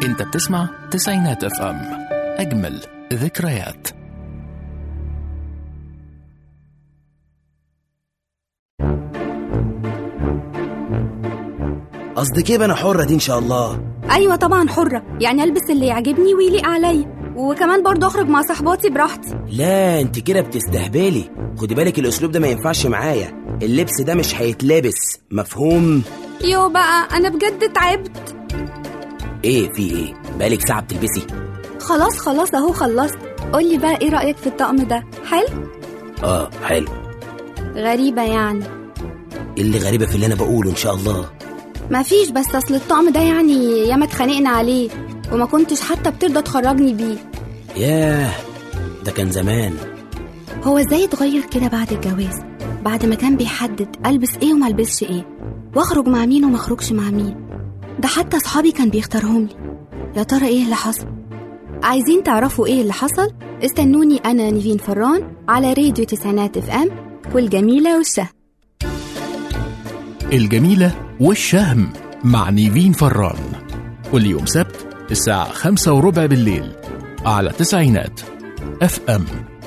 انت بتسمع تسعينات اف ام اجمل ذكريات قصدك ايه انا حرة دي ان شاء الله ايوه طبعا حره يعني البس اللي يعجبني ويليق عليا وكمان برضه اخرج مع صحباتي براحتي لا انت كده بتستهبلي خدي بالك الاسلوب ده ما ينفعش معايا اللبس ده مش هيتلبس مفهوم يو بقى انا بجد تعبت ايه في ايه بقالك ساعة بتلبسي خلاص خلاص اهو خلصت قولي بقى ايه رايك في الطقم ده حلو اه حلو غريبه يعني إيه اللي غريبة في اللي انا بقوله ان شاء الله مفيش بس اصل الطقم ده يعني ياما اتخانقنا عليه وما كنتش حتى بترضى تخرجني بيه ياه ده كان زمان هو ازاي اتغير كده بعد الجواز بعد ما كان بيحدد البس ايه وما البسش ايه واخرج مع مين وما اخرجش مع مين ده حتى اصحابي كان بيختارهم لي يا ترى ايه اللي حصل عايزين تعرفوا ايه اللي حصل استنوني انا نيفين فران على راديو تسعينات اف ام والجميله والشهم الجميلة والشهم مع نيفين فران كل يوم سبت الساعة خمسة وربع بالليل على تسعينات اف ام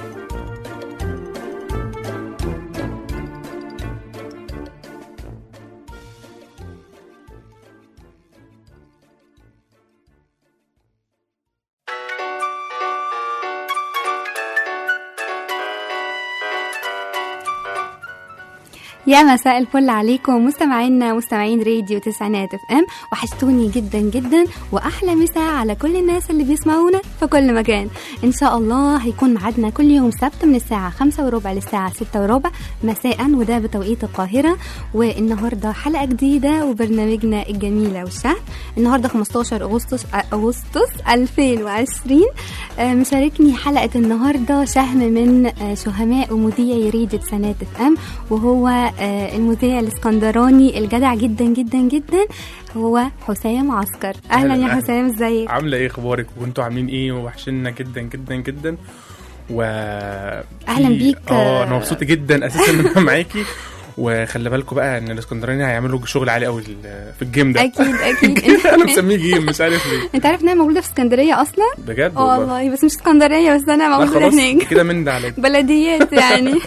يا مساء الفل عليكم مستمعينا مستمعين راديو تسعينات اف ام وحشتوني جدا جدا واحلى مساء على كل الناس اللي بيسمعونا في كل مكان ان شاء الله هيكون ميعادنا كل يوم سبت من الساعه خمسة وربع للساعه ستة وربع مساء وده بتوقيت القاهره والنهارده حلقه جديده وبرنامجنا الجميله والشهر النهارده 15 اغسطس اغسطس 2020 آه، مشاركني حلقه النهارده شهم من آه، شهماء ومذيعي راديو تسعينات اف ام وهو آه، المذيع الاسكندراني الجدع جدا جدا جدا هو حسام عسكر اهلا أهلا، يا أهلا. حسام ازيك عامله ايه اخبارك وانتوا عاملين ايه وحشنا جدا جدا جدا و أهلاً في- بيك. اه انا مبسوط جدا اساسا ان انا معاكي وخلي بالكم بقى ان الاسكندراني هيعملوا شغل عالي قوي في الجيم ده اكيد اكيد انا مسميه جيم مش عارف ليه انت عارف ان انا موجوده في اسكندريه اصلا بجد اه والله والله بس مش اسكندريه بس انا لا موجوده خلاص هناك كده من ده عليك بلديات يعني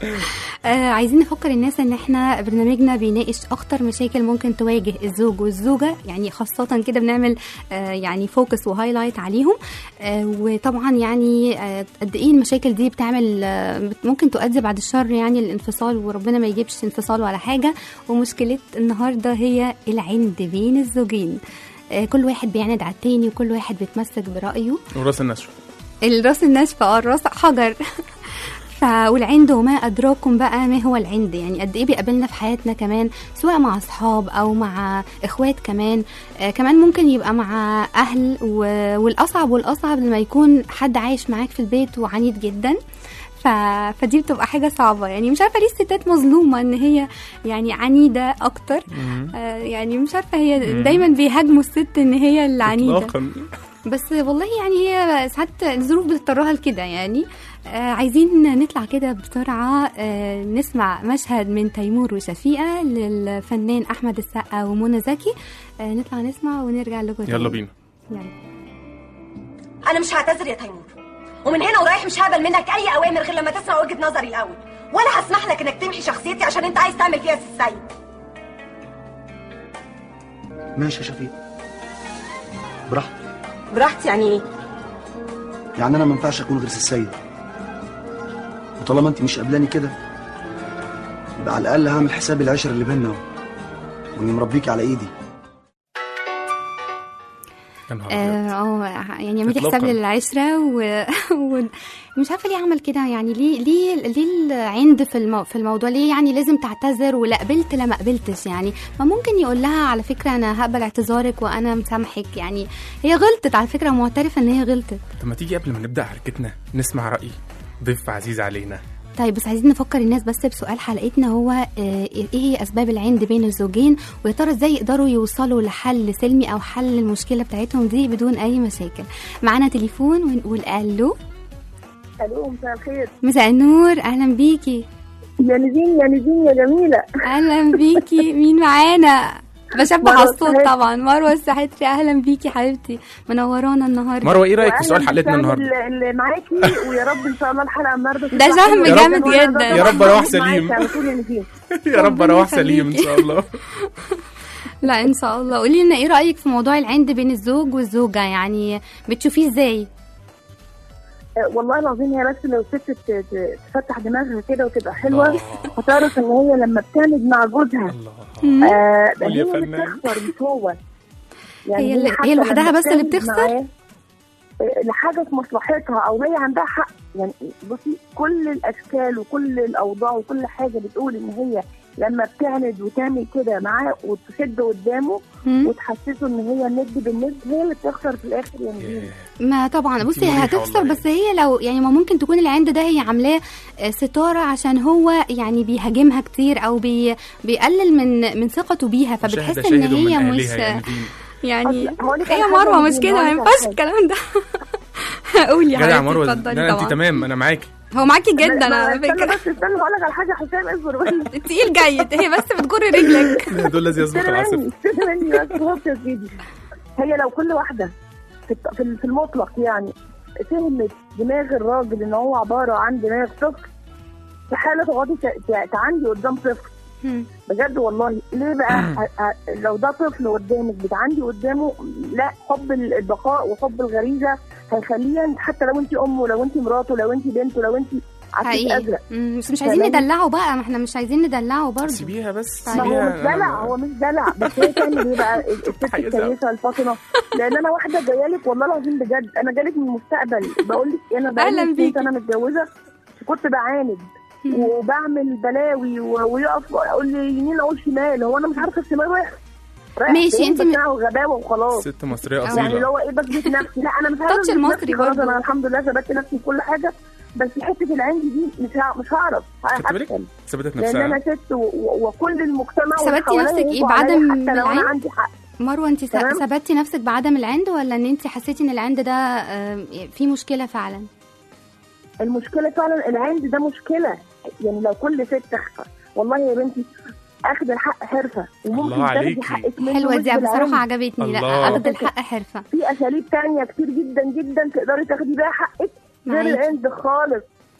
آه عايزين نفكر الناس ان احنا برنامجنا بيناقش اخطر مشاكل ممكن تواجه الزوج والزوجه يعني خاصه كده بنعمل آه يعني فوكس وهايلايت عليهم آه وطبعا يعني آه قد ايه المشاكل دي بتعمل آه بت- ممكن تؤدي بعد الشر يعني الانفصال وربنا ما يجيبش انفصال ولا حاجه ومشكله النهارده هي العند بين الزوجين آه كل واحد بيعند على التاني وكل واحد بيتمسك برايه وراس النشر الراس الناشفة اه الراس حجر ف والعند وما أدراكم بقى ما هو العند يعني قد إيه بيقابلنا في حياتنا كمان سواء مع أصحاب أو مع إخوات كمان آه كمان ممكن يبقى مع أهل و... والأصعب والأصعب لما يكون حد عايش معاك في البيت وعنيد جدا ف... فدي بتبقى حاجة صعبة يعني مش عارفة ليه الستات مظلومة إن هي يعني عنيدة أكتر آه يعني مش عارفة هي دايما بيهاجموا الست إن هي العنيدة اطلاقا بس والله يعني هي ساعات الظروف بتضطرها لكده يعني آه عايزين نطلع كده بسرعة آه نسمع مشهد من تيمور وشفيقة للفنان أحمد السقا ومنى زكي آه نطلع نسمع ونرجع لكم يلا تاني. بينا يلا انا مش هعتذر يا تيمور ومن هنا ورايح مش هقبل منك اي اوامر غير لما تسمع وجهه نظري الاول ولا هسمح لك انك تمحي شخصيتي عشان انت عايز تعمل فيها سي السيد ماشي يا شفيق براحتك براحتي يعني ايه يعني انا ما ينفعش اكون غير السيد وطالما انت مش قابلاني كده يبقى على الاقل هعمل حساب العشره اللي بينا اهو واني مربيكي على ايدي يا نهار أبيض. اه آه، يعني عملت إطلاقاً. حساب للعشره و... ومش عارفه ليه عمل كده يعني ليه ليه ليه العند في المو... في الموضوع ليه يعني لازم تعتذر ولا قبلت لا ما قبلتش يعني ما ممكن يقول لها على فكره انا هقبل اعتذارك وانا مسامحك يعني هي غلطت على فكره معترفه ان هي غلطت طب ما تيجي قبل ما نبدا حلقتنا نسمع راي ضيف عزيز علينا طيب بس عايزين نفكر الناس بس بسؤال حلقتنا هو آه، ايه هي اسباب العند بين الزوجين ويا ترى ازاي يقدروا يوصلوا لحل سلمي او حل المشكله بتاعتهم دي بدون اي مشاكل معانا تليفون ونقول الو الو مساء الخير مساء النور اهلا بيكي يا نزين يا نزين يا جميلة اهلا بيكي مين معانا بشبه مروة على الصوت السحاتري. طبعا مروه السحاتري اهلا بيكي حبيبتي منورانا النهارده مروه ايه رايك في وأهلاً سؤال حلقتنا بالشهم النهارده اللي- اللي معاكي ويا رب ان شاء الله الحلقه النهارده ده تطلع شهم حلوة جامد وأنا جدا. طبعاً يا رب أروح معاكي سليم. على طول يا نسيم. يا رب ربنا اروح سليم ان يخليكي. شاء الله لا ان شاء الله قولي لنا ايه رايك في موضوع العند بين الزوج والزوجه يعني بتشوفيه ازاي آه، والله العظيم هي بس لو ست ت- ت- تفتح دماغها كده وتبقى حلوه الله. هتعرف ان هي لما بتعند مع جوزها الله آه ده قول يا هي اللي فنان. بتخسر مش هو هي اللي- حتى هي لوحدها لما بس اللي بتعند بتخسر؟ معاه، آه، لحاجه في مصلحتها او هي عندها حق يعني بصي كل الاشكال وكل الاوضاع وكل حاجه بتقول ان هي لما بتعند وتعمل كده معاه وتشد قدامه مم. وتحسسه ان هي الند بالند هي اللي بتخسر في الاخر يا نجيب ما طبعا انتي بصي مريحة هتخسر والله. بس هي لو يعني ما ممكن تكون العند ده هي عاملاه آه، ستاره عشان هو يعني بيهاجمها كتير او بي بيقلل من من ثقته بيها فبتحس مشاهدة ان شاهد من هي أهلها مش يا نيفين. يعني أصل هقولك هي على حاجة مروه مش نجيب، كده ما هقولك على ينفعش حاجة. الكلام ده قولي يا جدع يا حبيبتي مروه اتفضلي لا انت طبعا تمام انا معاكي هو معاكي جدا ما- ما- على استنى فكره بس استنى هقول لك على حاجه حسام اصبر بس التقيل جاي هي بس بتجر رجلك دول الذي يسبق استنى العاصفه مني استنى مني بس بص يا سيدي هي لو كل واحده في الت- في في المطلق يعني فهمت دماغ الراجل ان هو عباره عن دماغ طفل في حاله تقعدي ت- ت- تعندي قدام طفل مم. بجد والله ليه بقى ه- ه- لو ده طفل قدامك بتعندي قدامه لا حب ال- البقاء وحب الغريزه هيخليه حتى لو انت امه لو انت مراته لو انت بنته لو انت عكس حقيقي ازرق مم، بس مش عايزين كلام. ندلعه بقى ما احنا مش عايزين ندلعه برضه سيبيها بس ما ما هو سيبيها مش دلع أنا- هو مش دلع بس هي تعمل ايه بقى الست هيزعل. الكويسه الفاطمه لان انا واحده جايه لك والله العظيم بجد انا جالك من المستقبل بقول لك انا أهلاً بقالي 20 بيكي. سنه متجوزه كنت بعاند وبعمل بلاوي و- ويقف يقول لي يمين اقول شمال هو انا مش عارفه الشمال رايح رايح ماشي، فين، انت بس م- انا وغباوه وخلاص ست مصريه يعني اللي اصيله هو ايه بثبت نفسي لا انا مش عارفه التاتش أثبت المصري نفسي، خلاص برضه. انا الحمد لله ثبت نفسي في كل حاجه بس حته العند دي مش ه- مش هعرف خدت بالك؟ هفشل ثبتت لان انا نفسها ست و- و- وكل المجتمع ثبتي واللي حواليا نفسك ايه يقفوا عليا بعدم حتى لو انا العند؟ عندي حق مروه انت تمام. ثبتي نفسك بعدم العند ولا ان انت حسيتي ان العند ده آه، في مشكله فعلا المشكله فعلا العند ده مشكله يعني لو كل ست اخفى والله يا بنتي اخد الحق حرفه وممكن الله تاخدي عليكي. حقك منه حلوه مش دي بصراحه بالعند. عجبتني لا الله. اخد الحق حرفه في اساليب تانية كتير جدا جدا تقدري تاخدي بيها حقك غير معاكي. العند خالص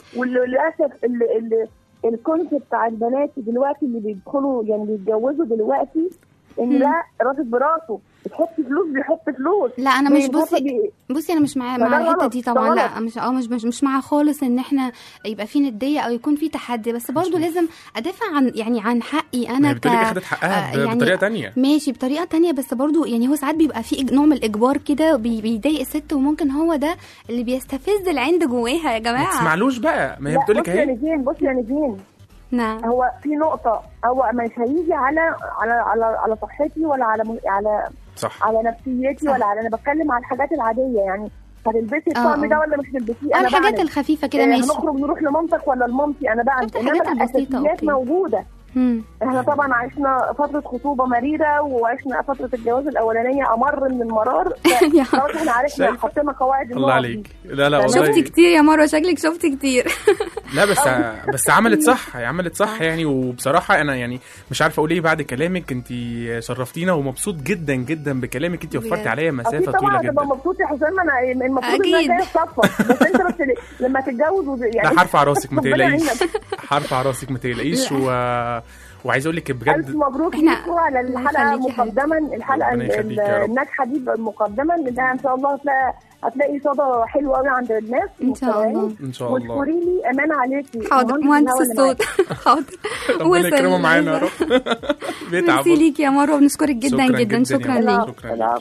وللاسف اللي اللي الكونسيبت بتاع البنات دلوقتي اللي بيدخلوا يعني بيتجوزوا دلوقتي ان مم. لا راسك براسه بتحطي فلوس بيحط فلوس لا انا مش بينفصل بصي بي- بصي انا مش مع فده مع الحته غلط، دي ده طبعا لا غلط. مش اه مش مش, مش مع خالص ان احنا يبقى في نديه او يكون في تحدي بس برضو لازم ادافع عن يعني عن حقي ما انا هي ك بتقولك اخدت حقها آه، ب- يعني بطريقه تانية ماشي بطريقه تانية بس برضو يعني هو ساعات بيبقى في إج- نوع من الاجبار كده بي- بيضايق الست وممكن هو ده اللي بيستفز العند جواها يا ما جماعه تسمعلوش بقى ما هي لا بتقولك بصي يا اهي نيفين بصي يا نيفين نعم هو في نقطة هو مش هيجي على على على على صحتي ولا على م- على صح على نفسيتي صح. ولا على انا بتكلم على الحاجات العادية يعني هتلبسي آه، الطقم آه. ده ولا مش هتلبسيه آه، انا الحاجات بعند. الخفيفه كده آه، ماشي هنخرج نروح لمامتك ولا لمامتي انا بعد شفت الحاجات انما البسيطة، الاساسيات أوكي. موجودة مم. احنا طبعا عشنا فترة خطوبة مريرة وعشنا فترة الجواز الأولانية أمر من المرار يا خلاص احنا عرفنا شايفة؟ حطينا قواعد الله النقط عليك دي. لا لا شفتي والله شفتي كتير يا مروه شكلك شفتي كتير لا بس بس عملت صح هي عملت صح يعني وبصراحه انا يعني مش عارفه اقول ايه بعد كلامك انت شرفتينا ومبسوط جدا جدا بكلامك انت وفرتي بجد. عليا اكيد مسافه طبعا طويله هتبقى جدا مبسوط يا حسام انا المفروض ان أكيد. انا جايه صفك بس انت بس لما تتجوز وز- يعني لا هرفع راسك ما ربنا تقلقيش يعينك. هرفع راسك ما تقلقيش و... وعايز اقول لك الف بجد مبروك إحنا- ليكوا على الله الحلقه يخليكي يا مقدما الحلقه ربنا يخليك يا رب. الناجحه دي مقدما لانها ان شاء الله هتلاقي هتلاقي صدى حلو قوي عند الناس ان شاء الله المستمعين. ان شاء الله واشكري لي امان عليكي حاضر مهندس مهندس الهوا اللي الصوت حاضر ربنا وصل. يكرمه معانا يا رب بيتعب ميرسي ليكي يا مروه بنشكرك جدا شكراً جدا جداً شكرا يا ليك معاك. شكراً. العفو.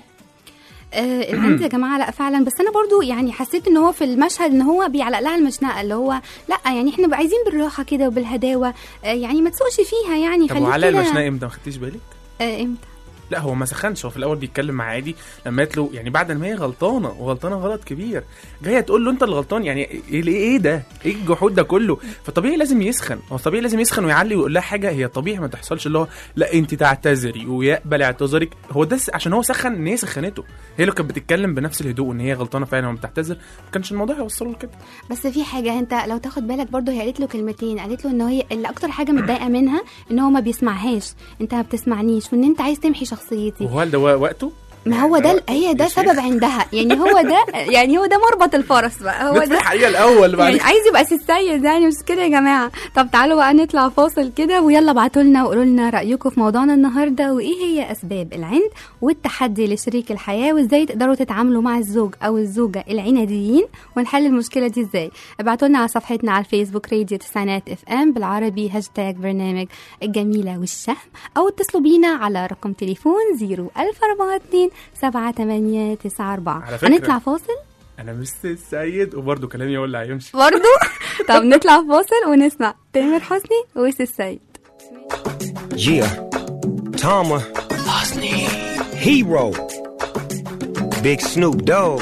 آه العند يا جماعه لا فعلا بس انا برضو يعني حسيت ان هو في المشهد ان هو بيعلق لها المشنقه اللي هو لا يعني احنا بقى عايزين بالراحه كده وبالهداوه آه يعني ما تسوقش فيها يعني طب خليك وعلاء كده المشناقي امتى ما خدتيش بالك؟ آه امتى لا هو ما سخنش هو في الاول بيتكلم مع عادي لما قالت له يعني بعد ما هي غلطانه وغلطانه غلط كبير جايه تقول له انت اللي غلطان يعني ايه ايه ده؟ ايه الجحود ده كله؟ فطبيعي لازم يسخن هو طبيعي لازم يسخن ويعلي ويقول لها حاجه هي طبيعي ما تحصلش اللي هو لا انت تعتذري ويقبل اعتذارك هو ده س- عشان هو سخن ان هي سخنته هي لو كانت بتتكلم بنفس الهدوء ان هي غلطانه فعلا وبتعتذر ما كانش الموضوع هيوصله لكده بس في حاجه انت لو تاخد بالك برضو هي قالت له كلمتين قالت له ان هي اللي اكتر حاجه متضايقه منها ان هو ما بيسمعهاش انت ما بتسمعنيش وان انت عايز تمحي شخصيتي شخصيتي وهل ده وقته ما هو ده هي ده يا شيخ. سبب عندها يعني هو ده يعني هو ده مربط الفرس بقى هو ده ده الحقيقه الاول بعد يعني عايز يبقى سي السيد يعني مش كده يا جماعه طب تعالوا بقى نطلع فاصل كده ويلا ابعتوا لنا وقولوا لنا رايكم في موضوعنا النهارده وايه هي اسباب العند والتحدي لشريك الحياه وازاي تقدروا تتعاملوا مع الزوج او الزوجه العناديين ونحل المشكله دي ازاي ابعتوا لنا على صفحتنا على الفيسبوك راديو تسعينات اف ام بالعربي هاشتاج برنامج الجميله والشهم او اتصلوا بينا على رقم تليفون 01042 7894 على فكرة. هنطلع فاصل انا مش السيد وبرده كلامي هو اللي هيمشي برضو طب نطلع فاصل ونسمع تامر حسني ويس السيد Yeah. Tama. Hero. Big Snoop Dogg.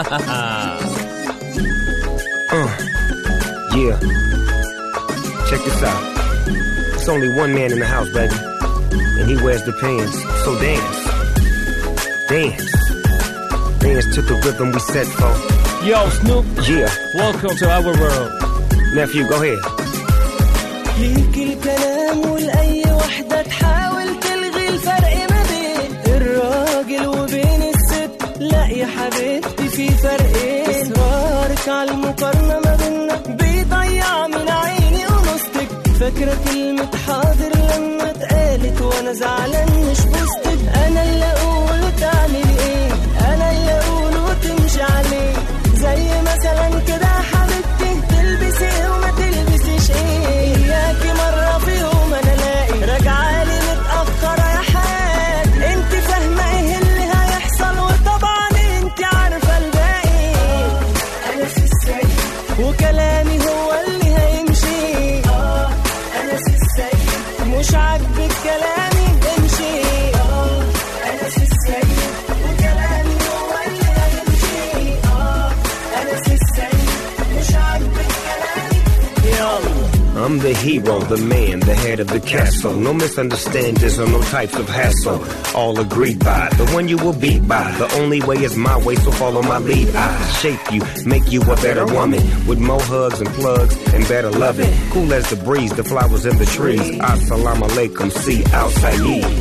uh, yeah. Check this out. It's only one man in the house, baby. And he wears the pants. So dance. Dance. Dance to the rhythm we set for. Yo, Snoop, Yeah. welcome to our world. Nephew, go ahead. ليك الكلام ولأي وحدة تحاول تلغي الفرق ما بين الراجل وبين الست لا يا حبيبتي في فرقين إصرارك على المقارنة ما بينا بيضيع من عيني ونصتك فاكرة كلمة حاضر لما اتقالت وأنا زعلان مش بوستك أنا اللي أقول وتعمل إيه أنا اللي أقول وتمشي عليه زي مثلا كده يا حبيبتي تلبسي ايه وما تلبسيش ايه اياكي مرة في يوم انا الاقي راجعالي متأخرة يا حاج انت فاهمة ايه اللي هيحصل وطبعا انت عارفة الباقي انا في السيد وكلامي هو اللي هيمشي اه انا في السيد مش عاجبك كلامي امشي اه انا في السيد وكلامي هو اللي هيمشي اه انا في السيد مش عاجبك كلامي يلا I'm the hero, the man, the head of the castle. No misunderstandings or no types of hassle. All agreed by the one you will beat by. The only way is my way, so follow my lead. I shape you, make you a better woman with more hugs and plugs and better loving. Cool as the breeze, the flowers in the trees. Assalamu alaikum, see outside.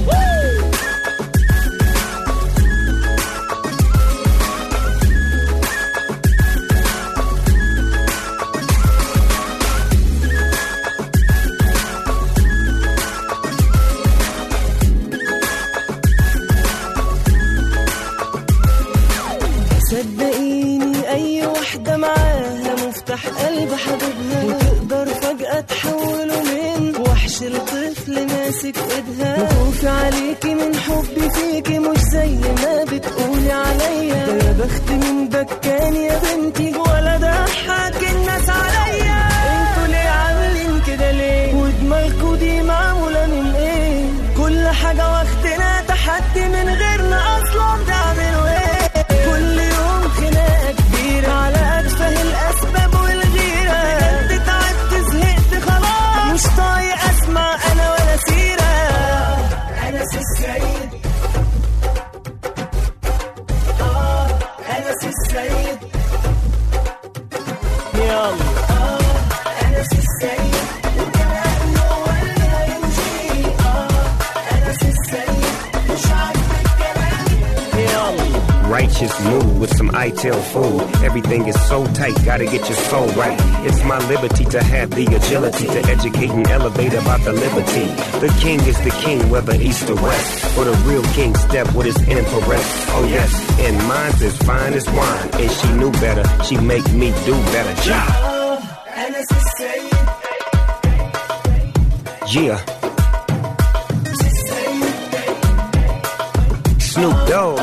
صدقيني اي واحدة معاها مفتاح قلب حبيبها وتقدر فجأة تحوله من وحش لطفل ماسك ايدها وخوفي عليكي من حبي فيكي مش زي ما بتقولي عليا ده يا بخت من بكان يا بنتي ولا ضحك الناس عليا انتوا ليه عاملين كده ليه ودماغكوا دي معمولة من ايه كل حاجة واخدنا تحدي من غيرنا اصلا تعملوا ايه كل يوم خناقة كبيرة على أتفه الأسباب والغيرة بجد تعبت زهقت خلاص مش طايق أسمع أنا ولا سيرة أنا سي السيد آه أنا سي السيد يلا آه أنا سي السيد وكلامي هو اللي هيمشي آه أنا سي السيد مش عاجبك كلامي يلا Righteous mood with some ITIL food. Everything is so tight, gotta get your soul right. It's my liberty to have the agility to educate and elevate about the liberty. The king is the king, whether east or west. For the real king, step with his empress. Oh yes, and mine's as fine as wine. And she knew better, she make me do better. Ja. أنا سي السيد Yeah. سي السيد Snoop Dogg.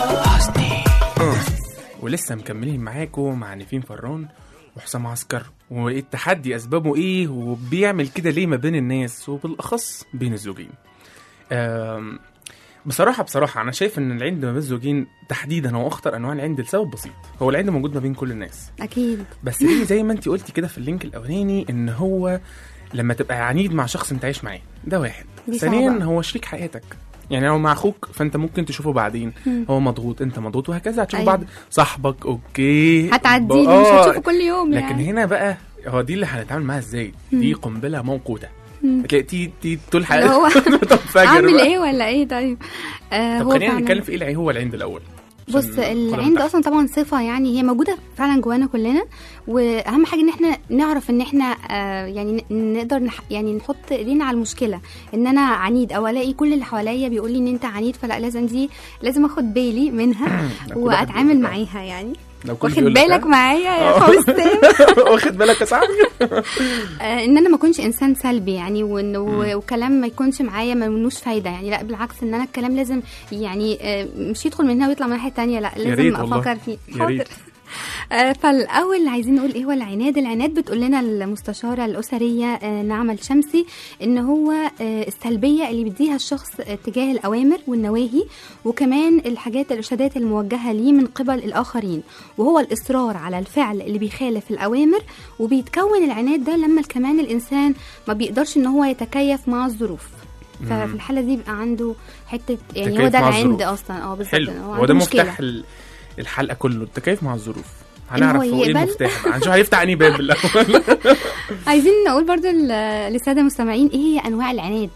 ولسه مكملين معاكم مع نيفين فران وحسام عسكر والتحدي اسبابه ايه وبيعمل كده ليه ما بين الناس وبالاخص بين الزوجين آم، بصراحه بصراحه انا شايف ان العند ما بين الزوجين تحديدا هو اخطر انواع العند لسبب بسيط هو العند موجود ما بين كل الناس اكيد بس ليه زي ما انت قلتي كده في اللينك الاولاني ان هو لما تبقى عنيد مع شخص انت عايش معاه ده واحد دي ثانيا صعبة. هو شريك حياتك يعني لو مع اخوك فانت ممكن تشوفه بعدين هو مضغوط انت مضغوط وهكذا هتشوف أيوة. بعض صاحبك اوكي هتعدي له آه، مش هتشوفه كل يوم لكن يعني هنا بقى هو دي اللي هنتعامل معاها ازاي دي قنبله موقوته هتلاقي تي تي طول اللي هو حياتك تنفجر اعمل بقى. ايه ولا ايه طيب آه طب هو خلينا فعلاً- نتكلم في ايه العين هو العند الاول عشان بص ناخدها العند من تحت. اصلا طبعا صفه يعني هي موجوده فعلا جوانا كلنا واهم حاجه ان احنا نعرف ان احنا آه يعني ن- نقدر نح يعني نحط ايدينا على المشكله ان انا عنيد او الاقي كل اللي حواليا بيقول لي ان انت عنيد فلا لازم دي لازم اخد بالي منها كل واحد واتعامل بيقول لك. معاها يعني لو كل واخد بيقول لك، بالك ها؟ معايا يا آه. حسام واخد بالك يا صاحبي آه، ان انا ما اكونش انسان سلبي يعني وإن و- وكلام ما يكونش معايا ما منوش فايده يعني لا بالعكس ان انا الكلام لازم يعني آه، مش يدخل من هنا ويطلع من الناحيه الثانيه لا يا ريت لازم والله. افكر فيه يا ريت. آه، فالاول عايزين نقول ايه هو العناد العناد بتقول لنا المستشاره الاسريه آه، نعمه الشمسي ان هو آه، السلبيه اللي بيديها الشخص آه، تجاه الاوامر والنواهي وكمان الحاجات الارشادات الموجهه ليه من قبل الاخرين وهو الاصرار على الفعل اللي بيخالف الاوامر وبيتكون العناد ده لما كمان الانسان ما بيقدرش ان هو يتكيف مع الظروف ففي الحاله دي بيبقى عنده حته يعني هو تكيف ده مع العند الظروف. اصلا اه بالظبط حلو هو هو ده عنده مشكلة. مفتاح ال- الحلقه كله التكيف مع الظروف هو هنعرف هو ايه يقبل؟ المفتاح بقى هنشوف هيفتح انهي باب الاول عايزين نقول برضو ل- للساده المستمعين ايه هي انواع العناد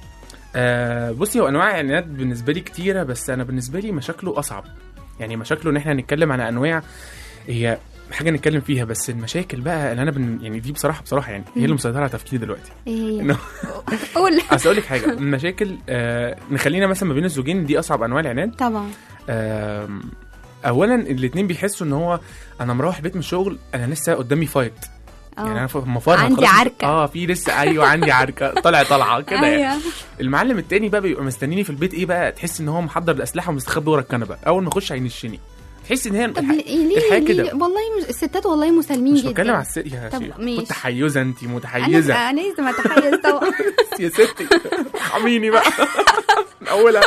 آه بصي هو انواع الاعلانات بالنسبه لي كتيره بس انا بالنسبه لي مشاكله اصعب يعني مشاكله ان احنا هنتكلم على انواع هي حاجه نتكلم فيها بس المشاكل بقى اللي انا بن... يعني دي بصراحه بصراحه يعني هي اللي مسيطره على تفكيري دلوقتي ايه هي إنه- قول اصل اقول لك حاجه المشاكل آه نخلينا مثلا ما بين الزوجين دي اصعب انواع العناد طبعا آم، اولا الاثنين بيحسوا ان هو انا مروح البيت من الشغل انا لسه قدامي فايت اه يعني انا ف- مفرهد عندي خلاص. عركة. اه في لسه ايوه عندي عركه طالع طالعه كده يعني ايوه المعلم التاني بقى بيبقى مستنيني في البيت ايه بقى تحس ان هو محضر الاسلحه ومستخبي ورا الكنبه اول ما اخش هينشني تحس ان هي طب الح- ليه ليه, الحياه ليه كده والله مش الستات والله مسالمين مش جدا بتكلم على الست يا طب شيخ ماشي. متحيزه انت انا متحيزه انا لازم اتحيز طبعا يا ستي ارحميني بقى من اولها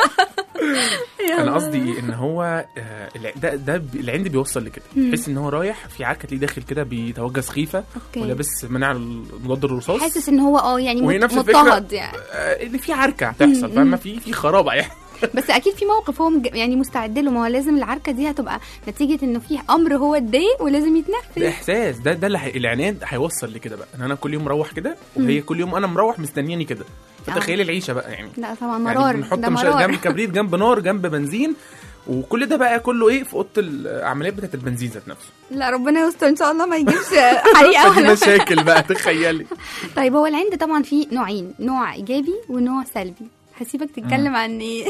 يلا. انا قصدي ايه ان هو آه، الع- ده ده ب- العند بيوصل لكده مم. تحس ان هو رايح في عركه تلاقيه داخل كده بيتوجه سخيفه اوكي ولابس مناع مضاد الرصاص حاسس ان هو اه يعني وهي مت- نفس الفكرة. مضطهد يعني آه، ان في عركه هتحصل مم. فاهمه في في خرابه يعني بس اكيد في موقف هو مج- يعني مستعد له ما هو لازم العركه دي هتبقى نتيجه انه في امر هو اتضايق ولازم ده يتنفذ احساس ده ده اللي هي- العناد هيوصل لكده بقى ان انا كل يوم مروح كده وهي كل يوم انا مروح مستنياني كده فتخيلي العيشه بقى يعني لا طبعا يعني مرار بنحط ده مش مرار جنب كبريت جنب نار جنب بنزين وكل ده بقى كله ايه في اوضه العمليات بتاعت البنزين ذات نفسه لا ربنا يستر ان شاء الله ما يجيبش حريقه فدي ولا مشاكل بقى تخيلي طيب هو العند طبعا فيه نوعين نوع ايجابي ونوع سلبي هسيبك تتكلم عن ايه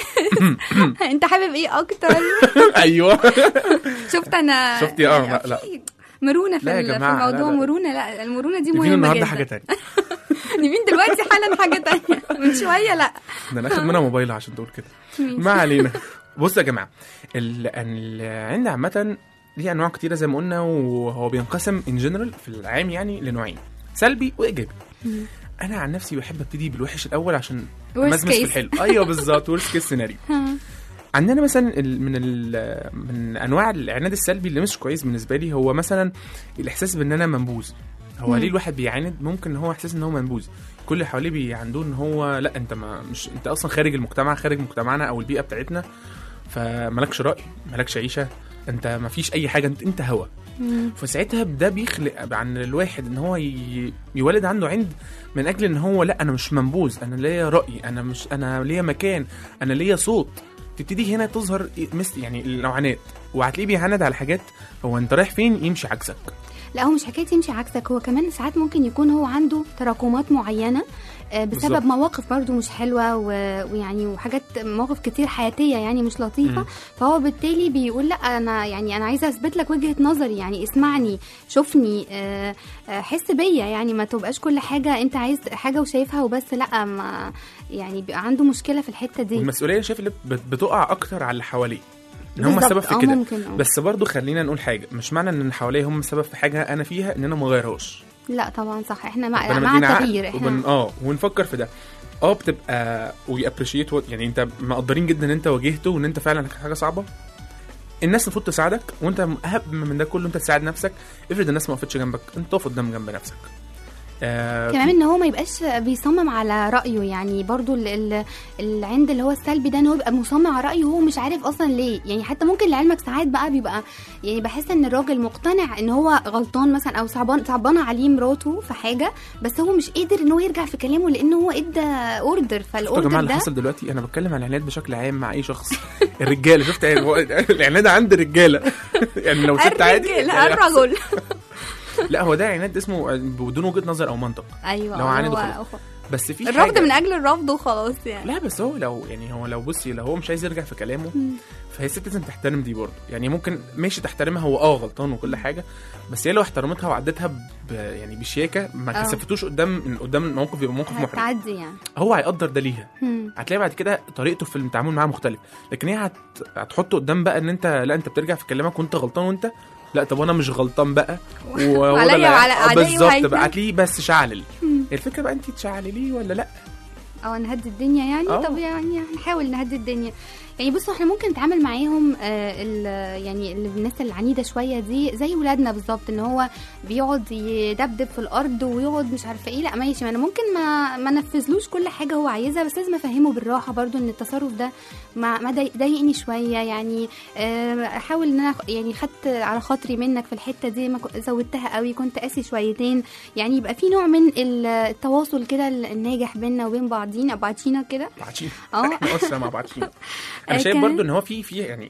انت حابب ايه اكتر ايوه شفت انا شفتي؟ آه، لا، لا. في مرونه في, لا يا ال- في جماعة، لا، الموضوع لا. مرونه لا المرونه دي نيفين مهمه النهارده جدا حاجه تانية نيفين دلوقتي حالا حاجه تانية من شويه لا ده انا اخد منها موبايل عشان تقول كده ما علينا بصوا يا جماعه ال- العند عامه ليه انواع كتيره زي ما قلنا وهو بينقسم ان جنرال في العام يعني لنوعين سلبي وايجابي انا عن نفسي بحب ابتدي بالوحش الاول عشان Worst امزمز في case. الحلو ايوه بالظبط ورست كيس سيناريو عندنا مثلا ال- من ال من انواع الاعانات السلبي اللي مش كويس بالنسبه لي هو مثلا الاحساس بان انا منبوذ هو مم. ليه الواحد بيعاند ممكن ان هو احساس ان هو منبوذ كل اللي حواليه بيعندوه ان هو لا انت ما مش انت اصلا خارج المجتمع خارج مجتمعنا او البيئه بتاعتنا فمالكش راي مالكش عيشه انت ما فيش اي حاجه انت انت هوا فساعتها ده بيخلق عن الواحد ان هو ي- يولد عنده عند من اجل ان هو لا انا مش منبوذ انا ليا راي انا مش انا ليا مكان انا ليا صوت تبتدي هنا تظهر مثل يعني النوعانات وهتلاقيه بيعند على حاجات هو انت رايح فين يمشي عكسك لا هو مش حكايه يمشي عكسك هو كمان ساعات ممكن يكون هو عنده تراكمات معينه آه، بسبب بالظبط. مواقف برضو مش حلوه و- ويعني وحاجات مواقف كتير حياتيه يعني مش لطيفه مم. فهو بالتالي بيقول لا انا يعني انا عايزه اثبت لك وجهه نظري يعني اسمعني شوفني آه، آه، حس بيا يعني ما تبقاش كل حاجه انت عايز حاجه وشايفها وبس لا ما يعني بيبقى عنده مشكله في الحته دي والمسؤوليه شايف اللي بت- بتقع اكتر على اللي حواليه ان هم بالظبط. السبب في آه، كده ممكن آه. بس برضو خلينا نقول حاجه مش معنى ان اللي حواليا هم السبب في حاجه انا فيها ان انا ما اغيرهاش لا طبعا صح احنا مع, ربنا مع مدينا عقل التغيير وبن... احنا اه ونفكر في ده اه بتبقى وي ابريشيت يعني انت مقدرين جدا ان انت واجهته وان انت فعلا كانت حاجه صعبه الناس المفروض تساعدك وانت اهم من ده كله انت تساعد نفسك افرض الناس ما وقفتش جنبك انت تقف قدام جنب نفسك آه كمان ان هو ما يبقاش بيصمم على رايه يعني برضو ال- ال- العند اللي هو السلبي ده ان هو بيبقى مصمم على رايه وهو مش عارف اصلا ليه يعني حتى ممكن لعلمك ساعات بقى بيبقى يعني بحس ان الراجل مقتنع ان هو غلطان مثلا او صعبان صعبانه عليه مراته في حاجه بس هو مش قادر ان هو يرجع في كلامه لان هو ادى اوردر شفتوا يا فالاوردر جماعه اللي ده حصل دلوقتي انا بتكلم عن العناد بشكل عام مع اي شخص الرجاله شفت يعني هو العناد عند الرجاله يعني لو ست عادي الرجل يعني الرجل لا هو ده عناد اسمه بدون وجهه نظر او منطق ايوه لو عاند هو- وخلاص. بس في الرفض حاجة- من اجل الرفض وخلاص يعني لا بس هو لو يعني هو لو بصي لو هو مش عايز يرجع في كلامه فهي الست لازم تحترم دي برضه يعني ممكن ماشي تحترمها هو اه غلطان وكل حاجه بس هي لو احترمتها وعدتها ب يعني بشياكه ما آه. كسفتوش قدام من قدام الموقف يبقى موقف محرج هتعدي يعني هو هيقدر ده ليها مم. هتلاقي بعد كده طريقته في التعامل معاه مختلف لكن هي هت... هتحطه قدام بقى ان انت لا انت بترجع في كلامك وانت غلطان وانت لا طب انا مش غلطان بقى وهو عليا ده لا- وعلى آه، أعدائي بالظبط وهيتم. بقى هتلاقيه بس شعلل الفكره بقى انت تشعلليه ولا لا او نهدي الدنيا يعني آه. طب يعني نحاول نهدي الدنيا يعني بصوا احنا ممكن نتعامل معاهم آه ال- يعني ال- الناس العنيده شويه دي زي ولادنا بالظبط ان هو بيقعد يدبدب في الارض ويقعد مش عارفه ايه لا ماشي ما انا ممكن ما ما نفذلوش كل حاجه هو عايزها بس لازم افهمه بالراحه برضو ان التصرف ده ما ما ضايق- ضايقني شويه يعني آه، احاول ان انا أخ- يعني خدت على خاطري منك في الحته دي ما كو- زودتها قوي كنت قاسي شويتين يعني يبقى في نوع من ال- التواصل كده الناجح بيننا وبين بعضينا بعضينا كده بعتشين اه احنا اسره مع بعتشين انا آه، شايف كمان- برضو ان هو في في يعني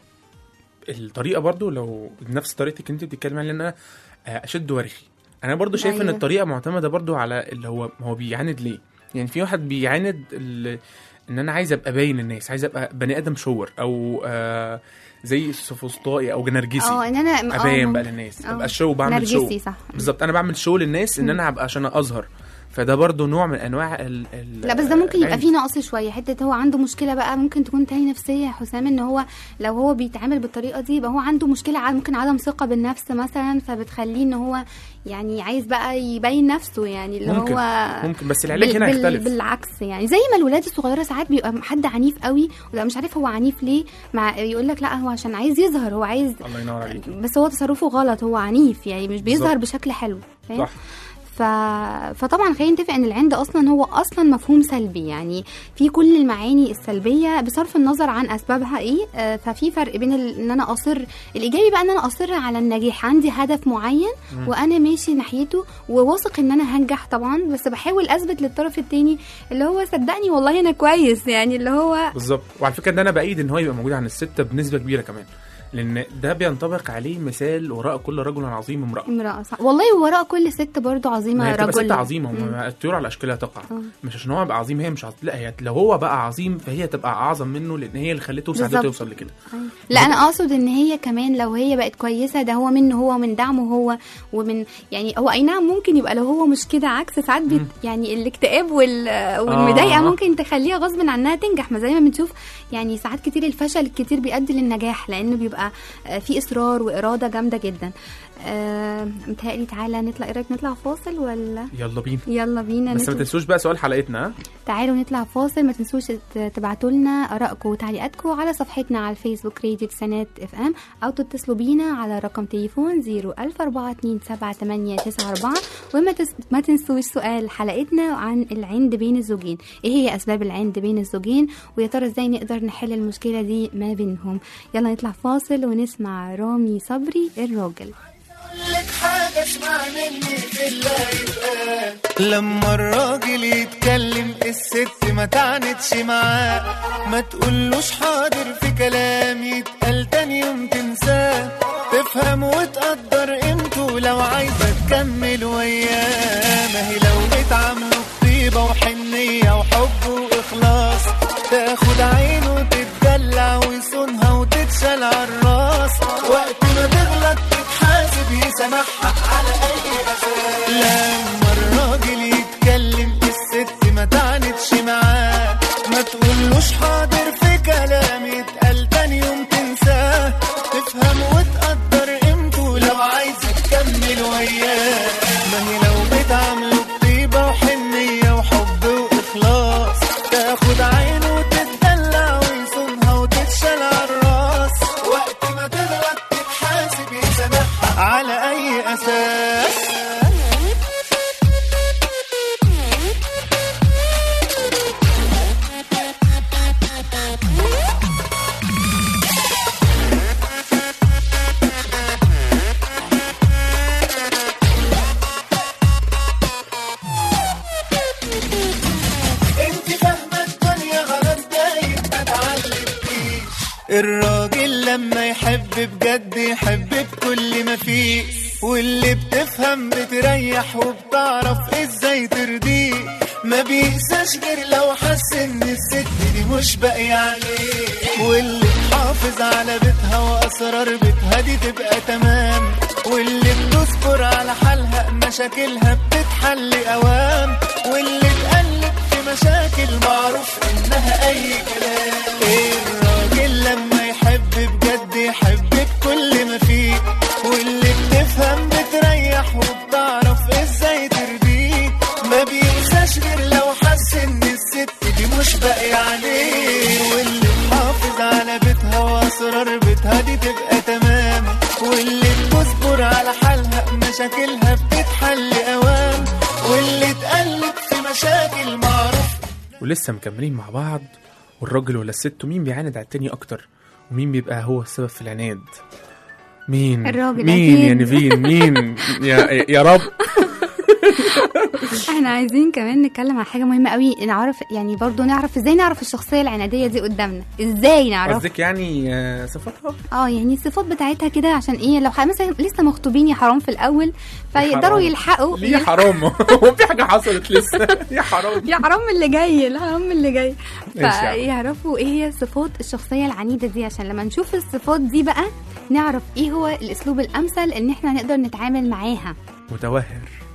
الطريقه برضو لو نفس طريقتك انت بتتكلمي عليها ان انا آه، اشد وارخي انا برضو شايف ان أيوة. الطريقه معتمده برضو على اللي هو هو بيعاند ليه يعني في واحد بيعاند ال- ان انا عايز ابقى باين الناس عايز ابقى بني ادم شور او آه زي سوفسطائي او جنرجسي اه ان انا اه ابين ممكن. بقى للناس آه. ابقى شو بعمل شو نرجسي صح بالظبط انا بعمل شو للناس ان انا ابقى عشان اظهر فده برضو نوع من انواع ال ال لا بس ده ممكن يبقى العند. فيه نقص شويه حته هو عنده مشكله بقى ممكن تكون تاني نفسيه يا حسام ان هو لو هو بيتعامل بالطريقه دي يبقى هو عنده مشكله ع- ممكن عدم ثقه بالنفس مثلا فبتخليه ان هو يعني عايز بقى يبين نفسه يعني اللي ممكن هو ممكن بس العلاج بال- هنا بال- هيختلف بالعكس يعني زي ما الولاد الصغيره ساعات بيبقى حد عنيف قوي ولا مش عارف هو عنيف ليه مع يقول لك لا هو عشان عايز يظهر هو عايز الله ينور عليك بس هو تصرفه غلط هو عنيف يعني مش بيظهر بالظبط. بشكل حلو فاهم صح ف... فطبعا خلينا نتفق ان العند اصلا هو اصلا مفهوم سلبي يعني في كل المعاني السلبيه بصرف النظر عن اسبابها ايه آه، ففي فرق بين ال... ان انا اصر الايجابي بقى ان انا اصر على النجاح عندي هدف معين وانا ماشي ناحيته وواثق ان انا هنجح طبعا بس بحاول اثبت للطرف التاني اللي هو صدقني والله انا كويس يعني اللي هو بالظبط وعلى فكره ده انا بايد ان هو يبقى موجود عن الست بنسبه كبيره كمان لان ده بينطبق عليه مثال وراء كل رجل عظيم امراه امراه صح والله وراء كل ست برضو ما عظيمه هي بتبقى رجل ست عظيمه مم. ما الطيور على اشكالها تقع آه. مش عشان هو يبقى عظيم هي مش عظيم لا هي لو هو بقى عظيم فهي تبقى اعظم منه لان هي اللي خلته وساعدته بالظبط. يوصل لكده لا انا اقصد ان هي كمان لو هي بقت كويسه ده هو منه هو ومن دعمه هو ومن يعني هو اي نعم ممكن يبقى لو هو مش كده عكس ساعات بيت يعني الاكتئاب وال والمضايقه آه. ممكن تخليها غصب عنها تنجح ما زي ما بنشوف يعني ساعات كتير الفشل الكتير بيؤدي للنجاح لانه بيبقى آه، في اصرار واراده جامده جدا آه متهيألي تعالى نطلع ايه رايك نطلع فاصل ولا يلا بينا يلا بينا بس ما نطلع. تنسوش بقى سؤال حلقتنا ها؟ تعالوا نطلع فاصل ما تنسوش تبعتوا لنا ارائكم وتعليقاتكم على صفحتنا على الفيسبوك راديو تسعينات اف ام او تتصلوا بينا على رقم تليفون 014278994 وما تس... ما تنسوش سؤال حلقتنا عن العند بين الزوجين ايه هي اسباب العند بين الزوجين ويا ترى ازاي نقدر نحل المشكله دي ما بينهم يلا نطلع فاصل ونسمع رامي صبري الراجل لك حاجة اسمع مني في الله يبقى لما الراجل يتكلم الست ما تعنتش معاه ما تقولوش حاضر في كلام يتقال تاني يوم تنساه تفهم وتقدر قيمته لو عايزة تكمل وياه ما هي لو بتعامله بطيبة وحنية وحب وإخلاص تاخد عينه وتتدلع ويصونها وتتشال عالراس وقت ما تغلط تتحاسب يسامحها على أي أساس لما الراجل يتكلم الست ما تعنتش معاه ما تقولوش حاضر في كلام يتقال تاني يوم تنساه تفهم وتقدر قيمته لو عايزة تكمل وياه ما هي لو بتعامله بطيبة وحنية وحب وإخلاص تاخد عينه وتتدلع ويصونها وتتشال عالراس وقت ما تغلط تتحاسب يسامحها على أي أساس الراجل لما يحب بجد يحب بكل ما فيه واللي بتفهم بتريح وبتعرف ازاي ترضيه ما بيقساش غير لو حس ان الست دي مش باقية عليه واللي تحافظ على بيتها واسرار بيتها دي تبقى تمام واللي بتصبر على حالها مشاكلها بتتحل اوام واللي تقلب في مشاكل معروف انها اي كلام إيه الراجل لما يحب بجد يحب بكل ما فيه واللي بتفهم بتريح وبتعرف ازاي ترضيه ما بينساش غير لو حس ان الست دي مش باقية عليه واللي تحافظ على بيتها واسرار بيتها دي تبقى تمام واللي بتصبر على حالها مشاكلها بتتحل اوام واللي تقلب في مشاكل معروف ولسه مكملين مع بعض والراجل ولا الست ومين بيعاند على التاني اكتر ومين بيبقى هو السبب في العناد مين الراجل مين يا أكيد. نيفين مين يا يا رب احنا عايزين كمان نتكلم عن حاجه مهمه قوي نعرف يعني برضو نعرف ازاي نعرف الشخصيه العناديه دي قدامنا ازاي نعرف قصدك يعني آه، صفاتها اه يعني الصفات بتاعتها كده عشان ايه لو ح- مثلا لسه مخطوبين يا حرام في الاول فيقدروا حرام. يلحقوا ليه حرام هو في حاجه حصلت لسه يا حرام يا حرام اللي جاي الحرام اللي جاي ماشي يا عم. فيعرفوا ايه هي صفات الشخصيه العنيده دي عشان لما نشوف الصفات دي بقى نعرف ايه هو الاسلوب الامثل ان احنا نقدر نتعامل معاها متوهر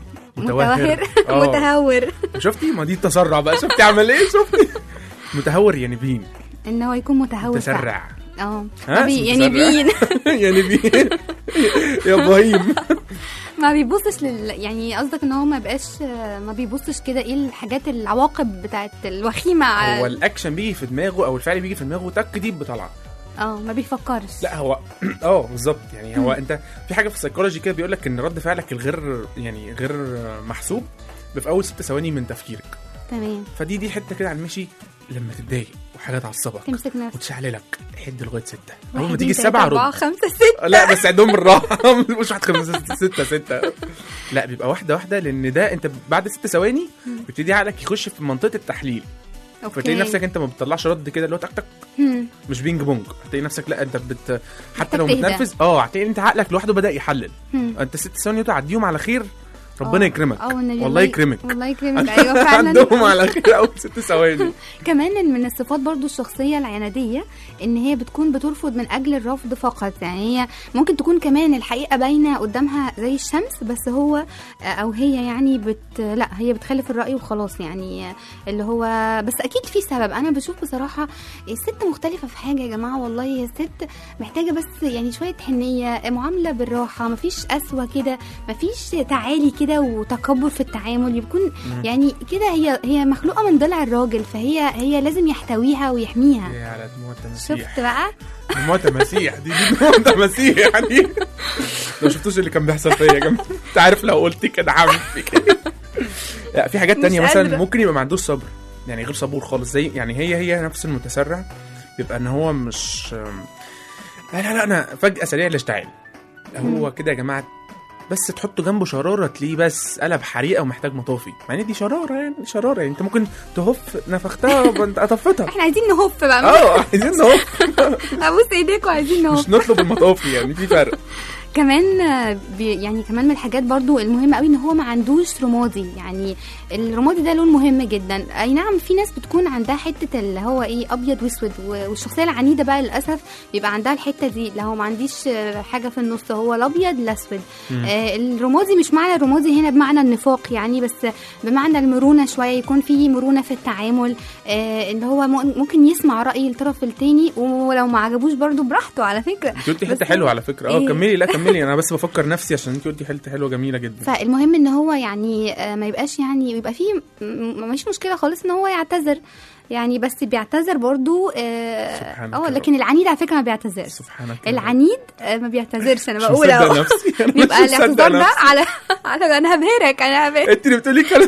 متوهر آه. متهور شفتي ما دي التسرع بقى شفتي عمل ايه شفتي متهور يا نبين ان هو يكون متهور متسرع اه ها؟ نبي- يعني متسرع. بين يا نبين يا ابراهيم ما بيبصش لل يعني قصدك ان هو ما بقاش ما بيبصش كده ايه الحاجات العواقب بتاعت الوخيمه هو الاكشن بيجي في دماغه او الفعل بيجي في دماغه تك دي بطلعه اه ما بيفكرش لا هو اه بالظبط يعني هو انت في حاجه في السيكولوجي كده بيقول لك ان رد فعلك الغير يعني غير محسوب بيبقى في اول ست ثواني من تفكيرك تمام فدي دي حته كده على المشي لما تتضايق وحاجه تعصبك تمسك نفسك وتشعللك حد لغايه سته اول واحد، ما تيجي اتنين، السبعه تلاتة، أربعة رد خمسة ستة لا بس عندهم بالراحه مش واحد خمسه ستة- ستة ستة لا بيبقى واحده واحده لان ده انت بعد ست ثواني بيبتدي عقلك يخش في منطقه التحليل أوكي. فتلاقي نفسك انت ما بتطلعش رد كده اللي هو تك تك هم. مش بينج بونج هتلاقي نفسك لا انت بت حتى محتاج لو تهدى. متنرفز اه هتلاقي انت عقلك لوحده بدا يحلل هم. انت ست ثواني تعديهم على خير ربنا آه. يكرمك اه والنبي والله يكرمك والله يكرمك ايوه فعلا عندهم على خير اول ست ثواني كمان من الصفات برضو الشخصية العنادية ان هي بتكون بترفض من اجل الرفض فقط يعني هي ممكن تكون كمان الحقيقة باينة قدامها زي الشمس بس هو او هي يعني بت لا هي بتخالف الرأي وخلاص يعني اللي هو بس اكيد في سبب انا بشوف بصراحة الست مختلفة في حاجة يا جماعة والله هي الست محتاجة بس يعني شوية حنية معاملة بالراحة مفيش قسوة كده مفيش تعالي كده وتكبر في التعامل يكون مم. يعني كده هي هي مخلوقه من ضلع الراجل فهي هي لازم يحتويها ويحميها يا على دموع التمسيح شفت بقى دموع تماسيح دي دي دموع تماسيح يعني لو شفتوش اللي كان بيحصل فيا يا جماعه انت عارف لو قلت كده هعمل فيك إيه. لا في حاجات مش تانية مثلا قادرة. ممكن يبقى ما عندوش صبر يعني غير صبور خالص زي يعني هي هي نفس المتسرع يبقى ان هو مش لا لا لا انا فجأة سريع الاشتعال هو كده يا جماعه بس تحطه جنبه شراره تلاقيه بس قلب حريقه ومحتاج مطافي مع ان دي شراره يعني شراره يعني انت ممكن تهف نفختها وانت قطفتها احنا عايزين نهف بقى اه عايزين نهف ابوس ايديكم عايزين نهف مش نطلب المطافي يعني في فرق كمان آه، بي يعني كمان من الحاجات برضو المهمة قوي ان هو ما عندوش رمادي يعني الرمادي ده لون مهم جدا اي نعم في ناس بتكون عندها حتة اللي هو ايه ابيض واسود و- والشخصية العنيدة بقى للاسف بيبقى عندها الحتة دي اللي هو ما عنديش آه، حاجة في النص هو الابيض الاسود مم. آه الرمادي مش معنى الرمادي هنا بمعنى النفاق يعني بس بمعنى المرونة شوية يكون في مرونة في التعامل آه اللي هو م- ممكن يسمع رأي الطرف التاني ولو ما عجبوش برضو براحته على فكرة انت قلتي بس حته حلوه على فكره اه إيه؟ كملي لا كملي انا بس بفكر نفسي عشان انت قلتي حته حلوه جميله جدا فالمهم ان هو يعني آه، ما يبقاش يعني يبقى فيه م- مش مشكله خالص ان هو يعتذر يعني بس بيعتذر برضو اه سبحانك آه، يا لكن العنيد على فكره ما بيعتذرش سبحانك يا العنيد آه، ما بيعتذرش انا مش بقول مصدق اهو نفسي. أنا بيبقى مش مصدق الاعتذار ده نفسي. على على انا هبهرك انا هبهرك انت اللي بتقولي كلام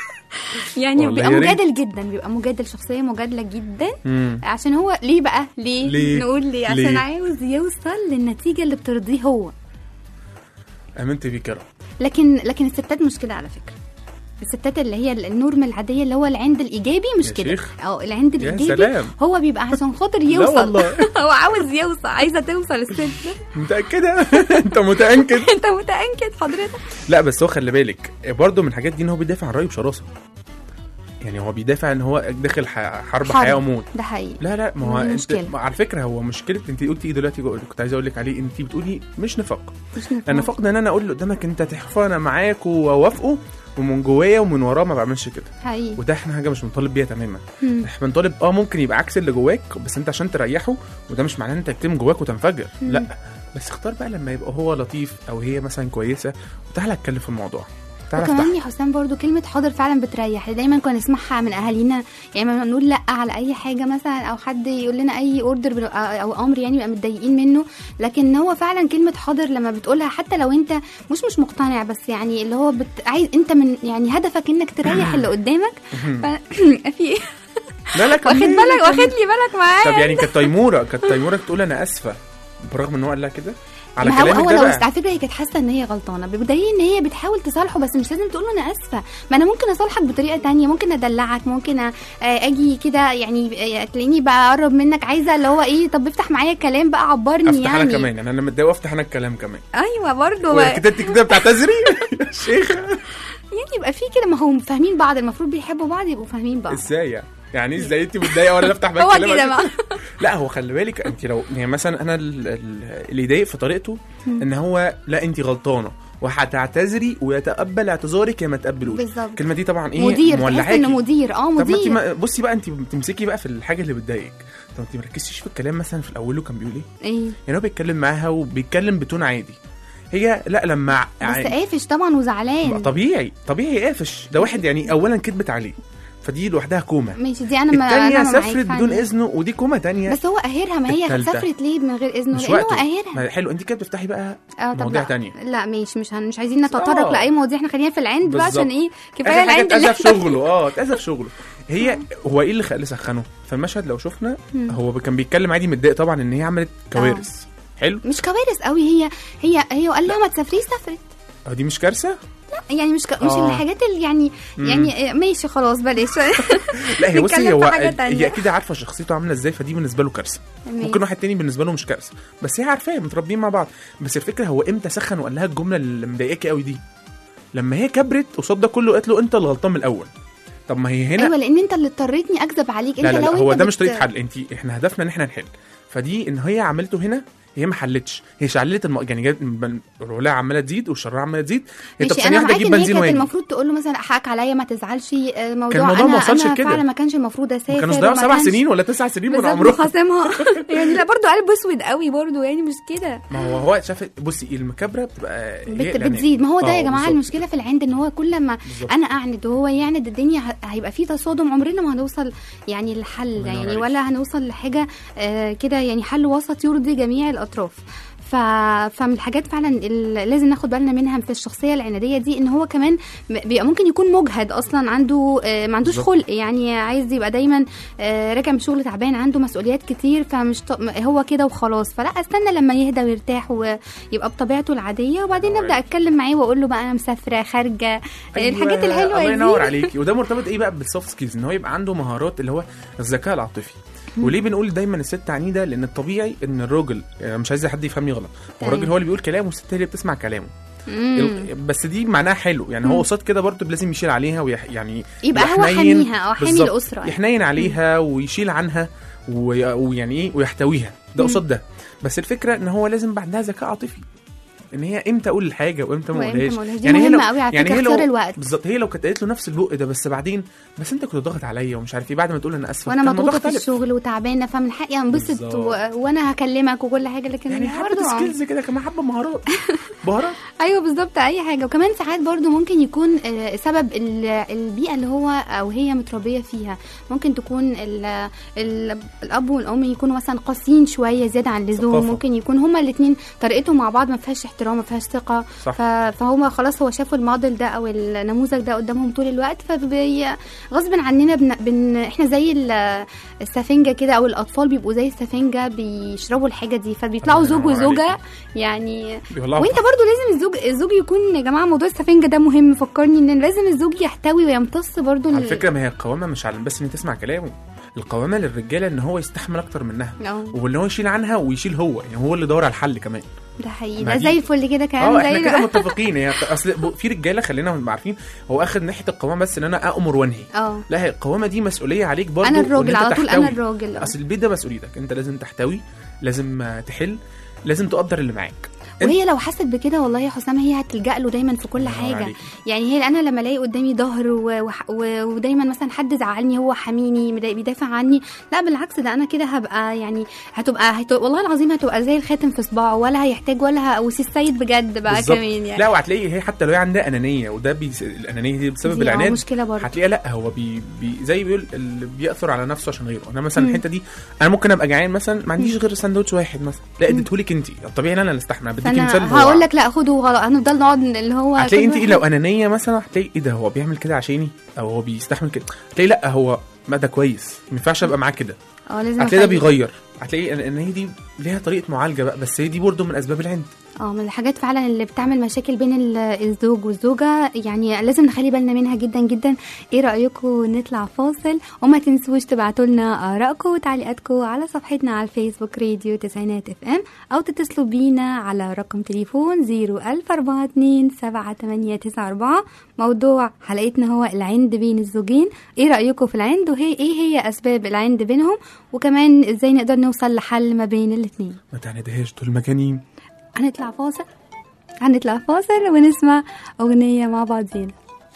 يعني والله بيبقى يا ريت. مجادل جدا بيبقى مجادل شخصيه مجادله جدا مم. عشان هو ليه بقى ليه, ليه؟ نقول ليه عشان ليه؟ عاوز يوصل للنتيجه اللي بترضيه هو امنت بيك يا رب لكن لكن الستات مش كده على فكره الستات اللي هي النورم العاديه اللي هو العند الايجابي مش يا كده شيخ. اه العند يا الايجابي سلام. هو بيبقى عشان خاطر لا يوصل والله. هو عاوز يوصل عايزه توصل الست متاكده انت متاكد انت متاكد حضرتك لا بس هو خلي بالك برضه من الحاجات دي ان هو بيدافع عن رايه بشراسه يعني هو بيدافع ان هو داخل ح- حرب حياه وموت ده حقيقي لا لا ما هو دي انت مشكلة. ما على فكره هو مشكله انت قلتي ايه دلوقتي جو- كنت عايز اقول لك عليه انت بتقولي مش نفاق مش نفاق. النفاق ده ان انا اقول اللي قدامك انت تحفه انا معاك واوافقه ومن جوايا ومن وراه ما بعملش كده حقيقي وده احنا حاجه مش بنطالب بيها تماما مم. احنا بنطالب اه ممكن يبقى عكس اللي جواك بس انت عشان تريحه وده مش معناه ان انت تكتم جواك وتنفجر مم. لا بس اختار بقى لما يبقى هو لطيف او هي مثلا كويسه وتعالى اتكلم في الموضوع تعالى وكمان افتح يا حسام برضو كلمة حاضر فعلا بتريح دايما كنا نسمعها من أهالينا يعني لما نقول لأ على أي حاجة مثلا أو حد يقول لنا أي أوردر أو أمر يعني بقى متضايقين منه لكن هو فعلا كلمة حاضر لما بتقولها حتى لو أنت مش مش مقتنع بس يعني اللي هو بت... عايز أنت من يعني هدفك إنك تريح اللي قدامك ف... في إيه؟ لا لا واخد كملي، بالك واخد كملي. لي بالك معايا طب يعني كانت تيموره كانت تيموره تقول انا اسفه برغم ان هو قال لها كده على ما هو كلامك هو ده لو بقى على فكره هي كانت حاسه ان هي غلطانه بدليل ان هي بتحاول تصالحه بس مش لازم تقول له انا اسفه ما انا ممكن اصالحك بطريقه تانية ممكن ادلعك ممكن أ- اجي كده يعني آه، تلاقيني بقرب منك عايزه اللي هو ايه طب افتح معايا كلام بقى عبرني افتح يعني انا كمان يعني انا متضايق وافتح انا الكلام كمان ايوه برضه وكده انت كده بتعتذري يا شيخه يعني يبقى في كده ما هم فاهمين بعض المفروض بيحبوا بعض يبقوا فاهمين بعض ازاي يعني يعني ازاي انت متضايقه ولا افتح بقى هو الكلام كده عشان- بقى لا هو خلي بالك انت لو يعني مثلا انا ال- ال- اللي يضايق في طريقته مم. ان هو لا انت غلطانه وهتعتذري ويتقبل اعتذارك يا ما تقبلوش بالظبط. الكلمه دي طبعا ايه مدير تحس مولعاكي انه مدير اه طب ما انت مدير ما- بصي بقى انت بتمسكي بقى في الحاجه اللي بتضايقك طب انت مركزتيش في الكلام مثلا في الاول كان بيقول ايه ايه يعني هو بيتكلم معاها وبيتكلم بتون عادي هي لا لما بس قافش طبعا وزعلان طبيعي طبيعي قافش ده واحد يعني اولا كدبت عليه فدي لوحدها كومه ماشي دي انا ما التانية انا معاك سافرت فعلا. بدون اذنه ودي كومه تانية بس هو قاهرها ما هي التالتة. سافرت ليه من غير اذنه مش لانه هو وقته قاهرها ما حلو انت كده بتفتحي بقى اه طب مواضيع لا. تانية لا ماشي مش هن... مش عايزين نتطرق آه. لاي مواضيع احنا خلينا في العند بقى بالظبط. عشان ايه كفايه اخر حاجه العند اللي اتأذى في احنا شغله اه اتأذى في شغله هي هو ايه اللي خ- اللي سخنه فالمشهد لو شفنا مم. هو كان بيتكلم عادي متضايق طبعا ان هي عملت كوارث حلو مش كوارث قوي هي هي هي قال لها ما تسافريش سافرت اه دي مش كارثه لا يعني مش ك... مش آه. الحاجات اللي يعني مم. يعني آه، ماشي خلاص بلاش لا هي بصي نتكلم هو في حاجة تانية. هي اكيد عارفه شخصيته عامله ازاي فدي بالنسبه له كارثه ماشي. ممكن واحد تاني بالنسبه له مش كارثه بس هي عارفاه متربيين مع بعض بس الفكره هو امتى سخن وقال لها الجمله اللي مضايقاكي قوي دي لما هي كبرت قصاد ده كله قالت له انت اللي غلطان من الاول طب ما هي هنا ايوه لان انت اللي اضطريتني اكذب عليك لا انت لا, لو لا هو انت ده بت- مش طريقه حل انت احنا هدفنا ان احنا نحل فدي ان هي عملته هنا هي ما حلتش هي شعلت الم... يعني جت الولاء عماله تزيد والشراره عماله تزيد هي طب ماشي ثانيه انا واحده معاك اجيب ان هي بنزين كانت واجي المفروض تقول له مثلا حقك عليا ما تزعلش آه، موضوع الموضوع انا ما وصلش انا لكده. فعلا ما كانش المفروض اسافر ما كانوا وما صدقوا سبع كانش- سنين ولا تسع سنين من بالظبط عمرهم خاصمها يعني لا برضو قلب اسود قوي برضو يعني مش كده ما هو هو شاف بصي المكابره بتبقى هي بت الأنانية. بتزيد ما هو ده آه، يا جماعه بالظبط. المشكله في العند ان هو كل ما بالظبط. انا اعند وهو يعند الدنيا ه- هيبقى في تصادم عمرنا ما هنوصل يعني لحل ينور يعني عليك. ولا هنوصل لحاجه آه كده يعني حل وسط يرضي جميع الاطراف ف... فمن الحاجات فعلا اللي لازم ناخد بالنا منها في الشخصيه العناديه دي ان هو كمان م- بيبقى ممكن يكون مجهد اصلا عنده آه ما عندوش بالظبط. خلق يعني عايز يبقى دايما آه راجع من شغل تعبان عنده مسؤوليات كتير فمش ط... هو كده وخلاص فلا استنى لما يهدى ويرتاح ويبقى بطبيعته العاديه وبعدين الله نبدا عليك. اتكلم معاه واقول له بقى انا مسافره خارجه الحاجات أيوة، الحلوه الله دي ينور عليكي وده مرتبط ايه بقى بالسوفت سكيلز ان هو يبقى عنده مهارات اللي هو الذكاء العاطفي وليه بنقول دايما الست عنيده لان الطبيعي ان الراجل يعني مش عايز حد يفهمني غلط تمام. الراجل هو اللي بيقول كلام والست هي اللي بتسمع كلامه مم. ال- بس دي معناها حلو يعني هو قصاد كده برضه لازم يشيل عليها ويح يعني يبقى هو يحنين- حاميها او حامي بالظبط. الاسره يعني. يحنين عليها ويشيل عنها وي- ويعني ايه ويحتويها ده مم. قصاد ده بس الفكره ان هو لازم بعدها ذكاء عاطفي ان هي امتى اقول الحاجه وامتى ما وإمتى اقولهاش ما أقولهاش. دي هي مهمة لو قوي على يعني فكرة، هي لو اختيار الوقت. بالظبط هي لو كانت قالت له نفس البق ده بس بعدين بس انت كنت ضاغط عليا ومش عارف ايه بعد ما تقول انا اسفه وانا كان الموضوع مضغوطه في اختلف. الشغل وتعبانه فمن حقي انبسط بالظبط. و... وانا هكلمك وكل حاجه لكن يعني برضه حبه سكيلز كده كمان حبه مهارات بهارات ايوه بالظبط اي حاجه وكمان ساعات برضو ممكن يكون آه، سبب ال- البيئه اللي هو او هي متربيه فيها ممكن تكون ال ال الاب والام يكونوا مثلا قاسيين شويه زياده عن اللزوم ثقافة. ممكن يكون هما الاثنين طريقتهم مع بعض ما فيهاش احترام احترام ما فيهاش ثقه صح. ف- فهم خلاص هو شافوا الموديل ده او النموذج ده قدامهم طول الوقت فبي غصب عننا بن... بن... احنا زي ال- السفنجه كده او الاطفال بيبقوا زي السفنجه بيشربوا الحاجه دي فبيطلعوا الله زوج ينور وزوجه يعني بيولعوا وانت برضو لازم الزوج الزوج يكون يا جماعه موضوع السفنجه ده مهم فكرني ان لازم الزوج يحتوي ويمتص برضو على ال- فكره ما هي القوامه مش على بس ان تسمع كلامه القوامه للرجاله ان هو يستحمل اكتر منها اه وان هو يشيل عنها ويشيل هو يعني هو اللي دور على الحل كمان ده حقيقي ما ده دي- زي الفل كده كلام اه زي احنا كده ال- متفقين هي اصل ب- في رجاله خلينا نبقى عارفين هو اخد ناحيه القوامه بس ان انا امر وانهي اه لا هي القوامه دي مسؤوليه عليك برضه انا وإن الراجل أنت على طول تحتوي. انا الراجل آه. اصل البيت ده مسؤوليتك انت لازم تحتوي لازم آه، تحل لازم تقدر اللي معاك وهي لو حست بكده والله يا حسام هي هتلجأ له دايما في كل الله حاجه عليك. يعني هي انا لما الاقي قدامي ظهر و... وح- و... ودايما مثلا حد زعلني هو حميني مدا- بيدافع عني لا بالعكس ده انا كده هبقى يعني هتبقى, هتبقى والله العظيم هتبقى زي الخاتم في صباعه ولا هيحتاج ولا ه... وسي السيد بجد بقى بالظبط. كمان يعني لا وهتلاقي هي حتى لو هي عندها انانيه وده بي... الانانيه دي بسبب دي آه العناد مشكله برضه هتلاقيها لا هو بي... بي... زي بيقول اللي بيأثر على نفسه عشان غيره انا مثلا مم. الحته دي انا ممكن ابقى جعان مثلا ما عنديش غير ساندوتش واحد مثلا لا اديتهولك انت الطبيعي ان انا اللي استحمل أنا بديكي مثال فانا هقول بواقع. لك لا خده غلط هنفضل نقعد اللي هو هتلاقي كل انت ايه واحد- لو انانيه مثلا هتلاقي ايه ده هو بيعمل كده عشاني او هو بيستحمل كده هتلاقي لا هو ما ده كويس ما ينفعش ابقى معاه كده اه لازم هتلاقي ده أخلي- بيغير هتلاقي ان إن هي دي ليها طريقه معالجه بقى بس هي دي برضه من اسباب العند اه من الحاجات فعلا اللي بتعمل مشاكل بين ال- الزوج والزوجة يعني لازم نخلي بالنا منها جدا جدا ايه رأيكم نطلع فاصل وما تنسوش تبعتوا لنا آرائكم وتعليقاتكم على صفحتنا على الفيسبوك راديو تسعينات اف ام او تتصلوا بينا على رقم تليفون 01042 موضوع حلقتنا هو العند بين الزوجين ايه رأيكم في العند وهي ايه هي اسباب العند بينهم وكمان ازاي نقدر نوصل لحل ما بين الاتنين ما تعندهاش دول مجانين هنطلع فاصل هنطلع فاصل ونسمع أغنية مع بعضينا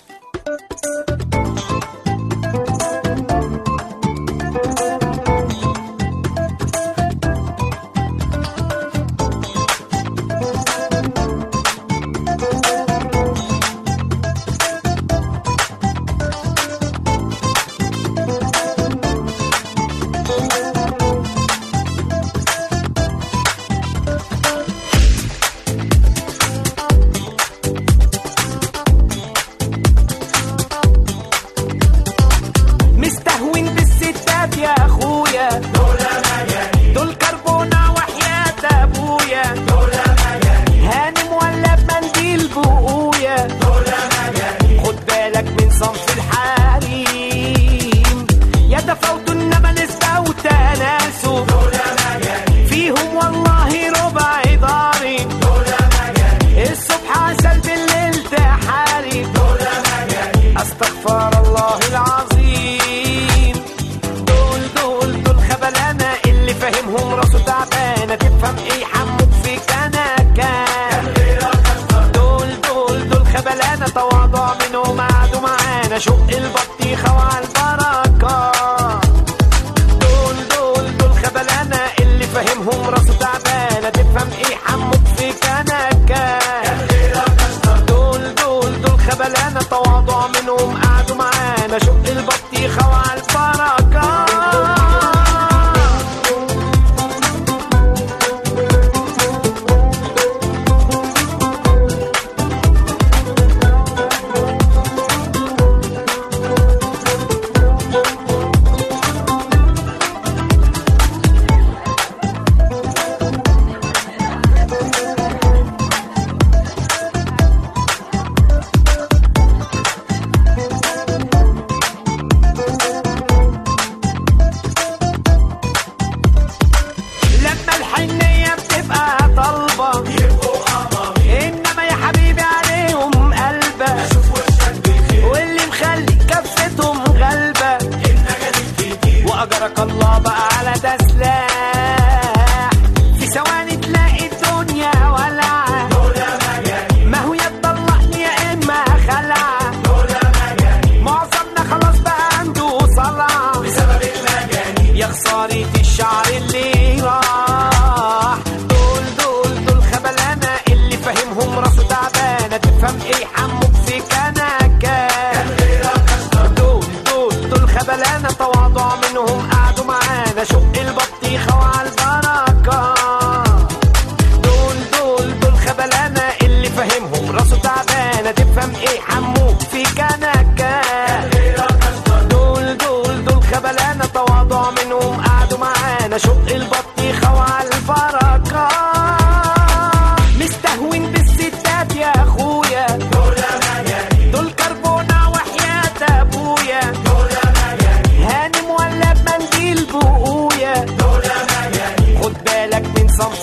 مستهون بالستات يا اخويا دول مجانين دول كربونة وحياة ابويا دول مجانين هانم ولا بمنديل بقويا دول مجانين خد بالك من صنف الحريم يا تفاوت انما نسبة وتناسب دول مجانين فيهم والله ربع ضارب دول مجانين الصبح عسل بالليل تحارب دول مجانين استغفر الله العظيم دول دول دول خبلانة اللي فاهمهم راسه تعبانة تفهم ايه حموك في كنكة دول دول دول خبلانة تواضع منهم قعدوا معانا شق البطيخة وعلى البركة دول دول دول خبلانة اللي فاهمهم راسه تعبانة تفهم ايه حموك في كنكة دول دول دول خبلانة تواضع منهم قعدوا معانا شق البطيخة وعلى البركة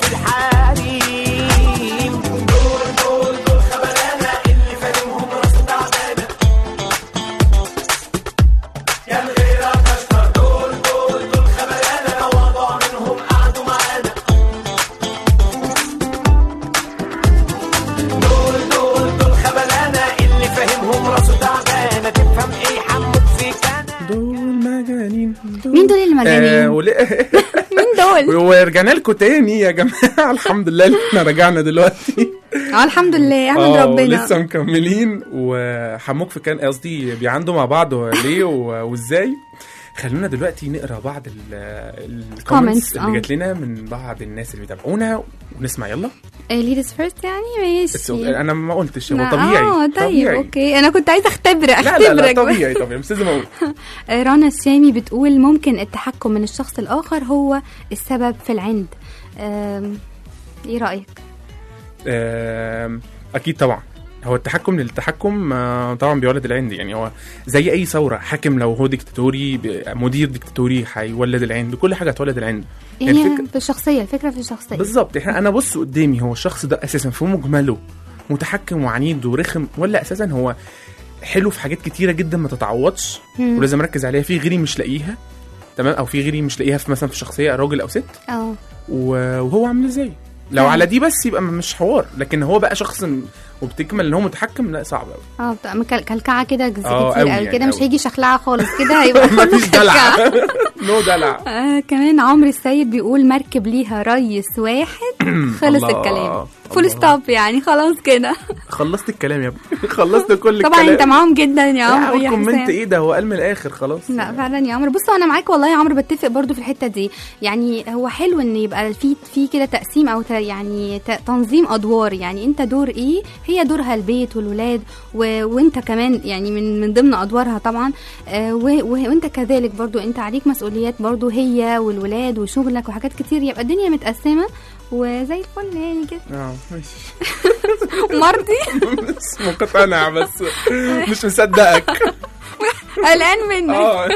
الحريم دول دول دول خبلانة اللي فاهمهم راسه تعبانة يا الغيرة تشكر دول دول دول خبلانة تواضع منهم قعدوا معانا دول دول دول خبلانة اللي فاهمهم راسه تعبانة تفهم ايه حمد فيك انا دول مجانين مين دول اللي آه مجانين؟ ول- مين دول؟ ورجعنا لكم تاني يا جماعه الحمد لله ان احنا رجعنا دلوقتي اه الحمد لله احمد آه، ربنا ولسه مكملين وحموك في كان قصدي بيعندوا مع بعض ليه و- وازاي خلونا دلوقتي نقرا بعض الكومنتس Comments، اللي آه. جات لنا من بعض الناس اللي بيتابعونا ونسمع يلا ليدز فيرست يعني It's okay. ماشي انا ما قلتش هو لا، طبيعي اه طيب طبيعي. اوكي انا كنت عايزه اختبر لا لا اختبرك لا طبيعي طبيعي مش لازم اقول آه، رنا الشامي بتقول ممكن التحكم من الشخص الآخر هو السبب في العند آم، ايه رأيك؟ آم، اكيد طبعا هو التحكم للتحكم آه، طبعا بيولد العند يعني هو زي اي ثوره حاكم لو هو ديكتاتوري ب- مدير ديكتاتوري هيولد العند كل حاجه هتولد العند يعني الفكرة- في الشخصية الفكرة في الشخصية بالظبط احنا انا بص قدامي هو الشخص ده اساسا في مجمله متحكم وعنيد ورخم ولا اساسا هو حلو في حاجات كتيره جدا ما تتعوضش مم. ولازم اركز عليها في غيري مش لاقيها تمام او في غيري مش لاقيها في مثلا في شخصيه راجل او ست اه و- وهو عامل ازاي لو فعلا. على دي بس يبقى مش حوار لكن هو بقى شخص م- وبتكمل ان هو متحكم لا صعب قوي اه بتبقى مكل- كلكعة كده كتير آه، قوي أوي يعني، كده مش أوي. هيجي شخلعة خالص كده هيبقى كله مفيش دلع كلكعة. نو دلع آه كمان عمرو السيد بيقول مركب ليها ريس واحد خلص الله، الكلام فول الله. ستوب يعني خلاص كده خلصت الكلام يا ابني خلصت كل طبعا الكلام انت معاهم جدا يا عمرو لا يا كومنت حسام ايه ده هو قال من الاخر خلاص لا فعلا يا عمرو بصوا انا معاك والله يا عمرو بتفق برضو في الحته دي يعني هو حلو ان يبقى في في كده تقسيم او ت- يعني ت- تنظيم ادوار يعني انت دور ايه هي دورها البيت والولاد و... وانت كمان يعني من من ضمن ادوارها طبعا آه و... و... وانت كذلك برضو انت عليك مسؤوليات برضو هي والولاد وشغلك وحاجات كتير يبقى الدنيا متقسمه وزي الفل يعني كده اه ماشي مرضي بس مقتنع بس مش مصدقك قلقان منك اه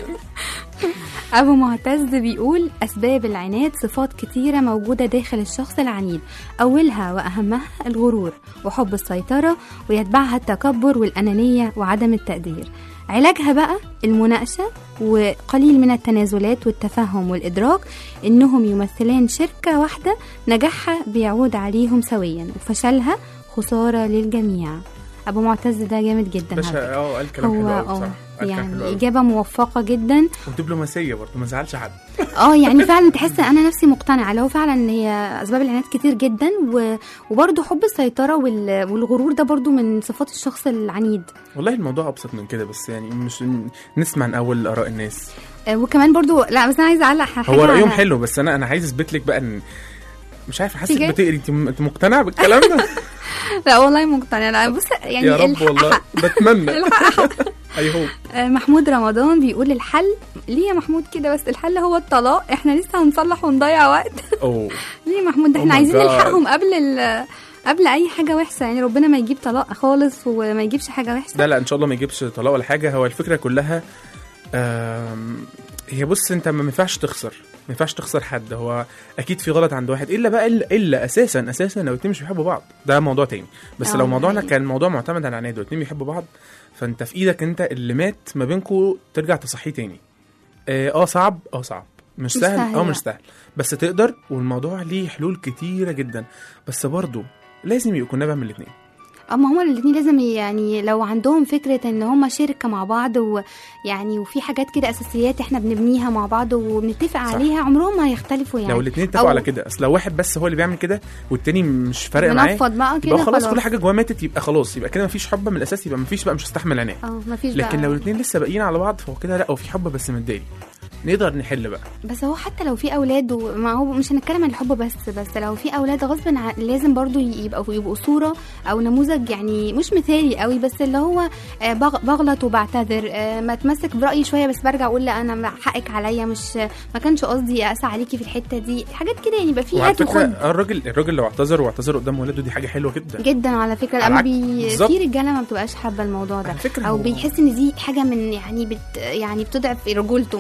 أبو معتز بيقول أسباب العناد صفات كتيرة موجودة داخل الشخص العنيد أولها وأهمها الغرور وحب السيطرة ويتبعها التكبر والأنانية وعدم التقدير علاجها بقى المناقشة وقليل من التنازلات والتفهم والإدراك إنهم يمثلان شركة واحدة نجاحها بيعود عليهم سويا وفشلها خسارة للجميع أبو معتز ده جامد جدا على باشا فكرة. اه قال كلام هو حلو قوي اه بصراحه قال كلام حلو يعني قوي. إجابة موفقة جدا ودبلوماسيه برضه ما زعلش حد اه يعني فعلا تحس ان انا نفسي مقتنعه لو فعلا هي اسباب العناد كتير جدا و... وبرضه حب السيطره وال... والغرور ده برضه من صفات الشخص العنيد والله الموضوع ابسط من كده بس يعني مش نسمع من اول اراء الناس آه، وكمان برضه لا بس انا عايزه اعلق حاجه هو رايهم على- حلو بس انا انا عايز اثبت لك بقى ان مش عارف حاسس في جاي؟ بتقري انت انت مقتنع بالكلام ده لا والله مقتنعه لا بص يعني يا رب الحق والله حق. بتمنى الحق حق. اي هوب آه، محمود رمضان بيقول الحل ليه يا محمود كده بس الحل هو الطلاق احنا لسه هنصلح ونضيع وقت اوه ليه يا محمود ده Oh احنا my عايزين God. نلحقهم قبل ال... قبل اي حاجه وحشه يعني ربنا ما يجيب طلاق خالص وما يجيبش حاجه وحشه لا لا ان شاء الله ما يجيبش طلاق ولا حاجه هو الفكره كلها آم، هي بص انت ما ينفعش تخسر ما ينفعش تخسر حد هو اكيد في غلط عند واحد الا بقى الا, إلا اساسا اساسا لو اتنين مش بيحبوا بعض ده موضوع تاني بس آه، لو موضوعنا حقيقي. كان موضوع معتمد على عناد واتنين بيحبوا بعض فانت في ايدك انت اللي مات ما بينكم ترجع تصحيه تاني اه آه، صعب اه صعب مش مش سهل سهل، اه لا. مش سهل بس تقدر والموضوع ليه حلول كتيره جدا بس برضه لازم يكون نابع من الاتنين اما هما الاثنين لازم يعني لو عندهم فكره ان هما شركه مع بعض ويعني وفي حاجات كده اساسيات احنا بنبنيها مع بعض وبنتفق صح. عليها عمرهم ما هيختلفوا يعني لو الاثنين اتفقوا أو على كده اصل لو واحد بس هو اللي بيعمل كده والتاني مش فارق معاه بنفض بقى كده يبقى خلاص خلاص. كل حاجه جواه ماتت يبقى خلاص يبقى كده مفيش حب من الاساس يبقى مفيش بقى مش هستحمل عناه اه مفيش لكن بقى لو الاثنين لسه باقيين على بعض فهو كده لا هو في حب بس متضايق نقدر نحل بقى بس هو حتى لو في اولاد وما هو مش هنتكلم عن الحب بس بس لو في اولاد غصب عن لازم برضو يبقوا يبقوا صوره او نموذج يعني مش مثالي قوي بس اللي هو آه، بغ- بغلط وبعتذر آه، ما اتمسك برايي شويه بس برجع اقول لا انا حقك عليا مش ما كانش قصدي اقسى عليكي في الحته دي حاجات كده يعني يبقى في وعلى هات فكره وخد آه، الراجل الراجل لو اعتذر واعتذر قدام ولاده دي حاجه حلوه جدا جدا على فكره على لما عك- بي بالظبط. في رجاله ما بتبقاش حابه الموضوع ده على فكرة او هو- بيحس ان دي حاجه من يعني بت يعني بتضعف رجولته مثلا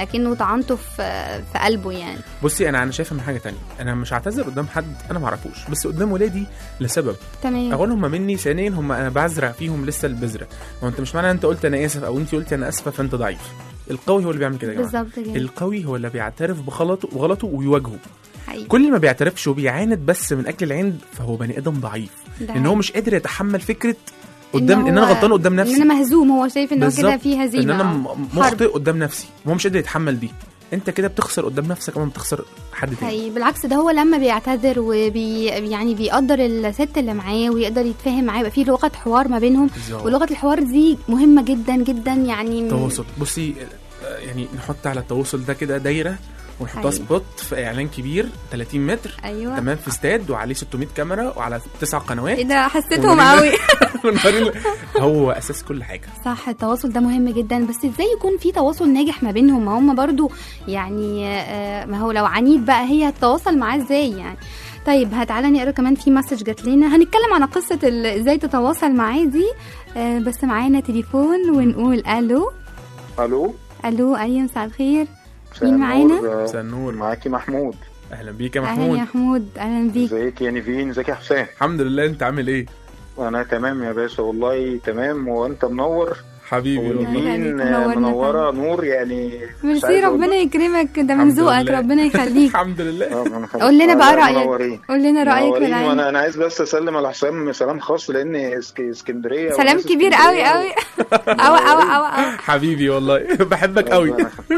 اكنه طعنته في في قلبه يعني بصي انا انا شايفه من حاجه تانية انا مش هعتذر قدام حد انا ما اعرفوش بس قدام ولادي لسبب تمام اولا هم مني ثانيا هم انا بزرع فيهم لسه البذره ما هو انت مش معنى انت قلت انا اسف او انت قلتي انا اسفه فانت ضعيف القوي هو اللي بيعمل كده يا جماعه بالظبط كده القوي هو اللي بيعترف بغلطه وغلطه ويواجهه حقيقي كل ما بيعترفش وبيعاند بس من اجل العند فهو بني ادم ضعيف ده لان هو حقيقي. مش قادر يتحمل فكره قدام ان هو- انا غلطان قدام نفسي ان انا مهزوم هو شايف ان هو كده بالظبط. في هزيمه ان انا آه. م- حرب. مخطئ قدام نفسي وهو مش قادر يتحمل دي انت كده بتخسر قدام نفسك كمان بتخسر حد تاني حقيقي بالعكس ده هو لما بيعتذر وبي يعني بيقدر الست اللي معاه ويقدر يتفاهم معاه يبقى في لغه حوار ما بينهم بالظبط. ولغه الحوار دي مهمه جدا جدا يعني تواصل بصي آه، يعني نحط على التواصل ده كده دايره ونحطها حقيقي. سبوت في اعلان كبير 30 متر ايوه تمام في استاد وعليه 600 كاميرا وعلى تسع قنوات ايه ده حسيتهم ونورينا- قوي ونورينا- هو اساس كل حاجه صح التواصل ده مهم جدا بس ازاي يكون في تواصل ناجح ما بينهم ما هم برضو يعني آه، ما هو لو عنيد بقى هي هتتواصل معاه ازاي يعني طيب هتعالى نقرا كمان في مسج جات لنا هنتكلم عن قصه ال- ازاي تتواصل معاه دي آه، بس معانا تليفون ونقول الو الو الو ايوه مساء الخير مساء مين معانا؟ النور، آه، مساء النور معاكي محمود اهلا بيك يا اهلا محمود يا محمود اهلا بيك ازيك يا نيفين ازيك يا حسام الحمد لله انت عامل ايه انا تمام يا باشا والله تمام وانت منور حبيبي والله. ونيفين يعني آه، منورنا منوره نور يعني مش ميرسي عايز أقول ربنا لك. يكرمك ده من الحمد ذوقك لله. ربنا يخليك الحمد لله آه، من خ- قول لنا آه، بقى لا، رايك منورين قول لنا رايك منورين بالعين وانا انا عايز بس اسلم على حسام سلام خاص لان اسك... اسكندريه سلام وناس كبير اسكندرية قوي قوي قوي قوي قوي قوي حبيبي والله بحبك قوي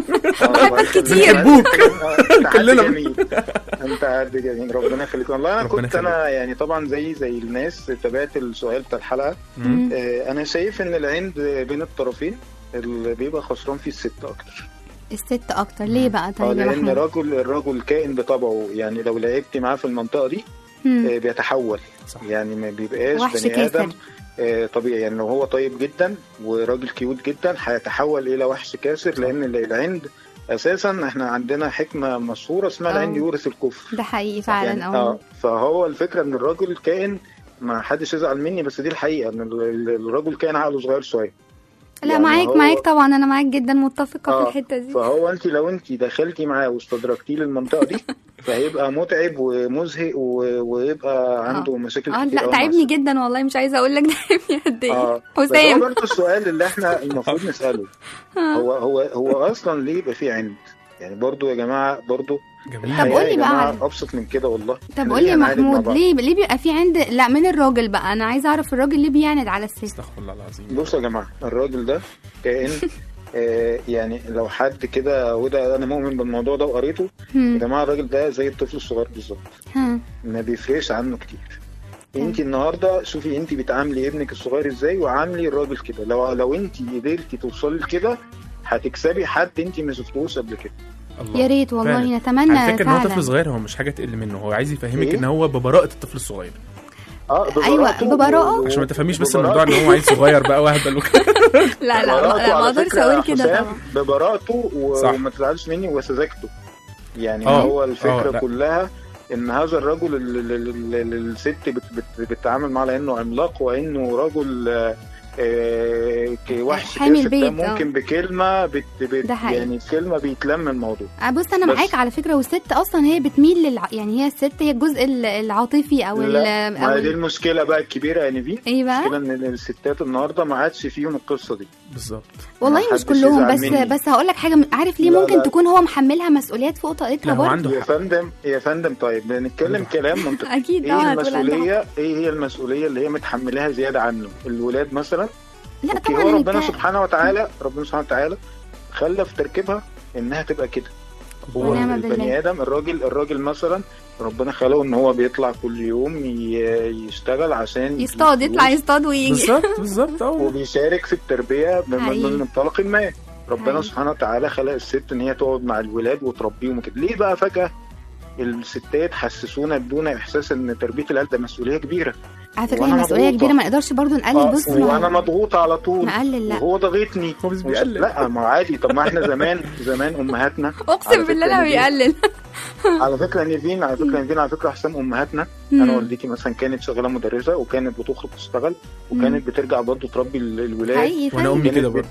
بحبك كتير. بنحبوك. كلنا كلنا. جميل انت قد جميل ربنا يخليك والله انا ربنا كنت انا يعني طبعا زي زي الناس تابعت السؤال بتاع الحلقه مم. آه، انا شايف ان العند بين الطرفين اللي بيبقى خسران فيه الست اكتر الست اكتر ليه بقى اه طيب يا لان محمود الرجل الرجل كائن بطبعه يعني لو لعبت معاه في المنطقه دي مم. آه، بيتحول صح. يعني ما بيبقاش وحش بني كاسر. ادم آه، طبيعي يعني لو هو طيب جدا وراجل كيوت جدا هيتحول الى وحش كاسر لان العند اساسا احنا عندنا حكمه مشهوره اسمها آه. العند يورث الكفر ده حقيقي يعني فعلا اه اه فهو الفكره ان الراجل كائن ما حدش يزعل مني بس دي الحقيقه ان ال- ال- الراجل كائن عقله صغير شويه لا يعني معاك هو- معاك طبعا انا معاك جدا متفقه آه، في الحته دي فهو انت لو انت دخلتي معاه واستدركتيه للمنطقه دي فهيبقى متعب ومزهق و- ويبقى عنده مشاكل اه كتير لا أوي مع تعبني الست. جدا والله مش عايزه اقول لك تعبني قد ايه اه بس هو حسام برضه السؤال اللي احنا المفروض نساله هو هو هو اصلا ليه يبقى فيه عند يعني برضه يا جماعه برضه جميل طب الحياة قولي يا بقى جماعه على- ابسط من كده والله طب إحنا قول لي ليه هنعاند مع محمود بعض؟ ليه ليه بيبقى في عند لا من الراجل بقى انا عايزه اعرف الراجل ليه بيعند على الست استغفر الله العظيم بصوا يا جماعه الراجل ده كائن آه يعني لو حد كده وده انا مؤمن بالموضوع ده وقريته يا هم، جماعه الراجل ده زي الطفل الصغير بالظبط ها ما بيفرقش عنه كتير انت النهارده شوفي انت بتعاملي ابنك الصغير ازاي وعاملي الراجل كده لو لو انت قدرتي توصلي لكده هتكسبي حد انت ما شفتوش قبل كده الله يا ريت والله فعلا. نتمنى على فكره ان هو طفل فعلا صغير هو مش حاجه تقل منه هو عايز يفهمك إيه؟ ان هو ببراءه الطفل الصغير اه أيوة، ببراءته ببراءة. و- عشان ما تفهميش بس ببراءته- الموضوع ان هو عيل صغير بقى واهبل وكده لا لا لا ببراءته ما على اقدرش فكرة اقول يا كده حسام طبعا ببراءته و- صح. وما تزعلش مني وسذاجته يعني آه. هو آه، الفكره لا. كلها ان هذا الرجل اللي اللي- اللي الست بت بت بتتعامل معاه لانه عملاق وانه رجل آه، آه، ك- وحش حامي كاسر ده البيت، آه. ممكن بكلمه بت بت ده حقيقي. يعني كلمه بيتلم الموضوع آه، بص انا بس- معاك على فكره والست اصلا هي بتميل للع... يعني هي الست هي الجزء ال- العاطفي او ال... لا او ما دي ال... المشكله بقى الكبيره يا نيفين ايه بقى المشكله ان الستات النهارده ما عادش فيهم القصه دي بالظبط والله ما مش حدش كلهم يزعل بس مني. بس هقول لك حاجه عارف ليه لا، ممكن لا. تكون هو محملها مسؤوليات فوق طاقتها لا هو برضه عنده يا حق فندم يا فندم طيب بنتكلم كلام منطقي اكيد ايه طبعا هتقول عندها حق. المسؤوليه ايه هي المسؤوليه اللي هي متحملها زياده عنه الولاد مثلا لا اوكي طبعا هو ربنا انت سبحانه وتعالى ربنا سبحانه وتعالى خلى في تركيبها انها تبقى كده هو ونعم بالله. البني ادم الراجل الراجل مثلا ربنا خلقه ان هو بيطلع كل يوم ي- يشتغل عشان يجيب يصطاد يطلع فلوس يصطاد ويجي بالظبط بالظبط اه وبيشارك في التربيه من حقيقي. من منطلق ما ربنا حقيقي. سبحانه وتعالى خلق الست ان هي تقعد مع الولاد وتربيهم وكده ليه بقى فجاه الستات حسسونا بدون احساس ان تربيه العيال ده مسؤوليه كبيره على فكره هي وأنا مسؤوليه مضغوطة. كبيره ما نقدرش برضو نقلل آه، بص ما وانا هو- مضغوط على طول نقلل لا وهو ضاغطني هو بس بيقلل. لا ما هو عادي طب ما احنا زمان زمان امهاتنا اقسم على بالله فكرة لا نيفين- بيقلل على فكره نيفين على فكره نيفين على فكره حسام امهاتنا انا والدتي مثلا كانت شغاله مدرسه وكانت بتخرج تشتغل وكانت بترجع برضه تربي ال- الولاد حقيقي وانا فعلا. امي كانت كده بت- برضه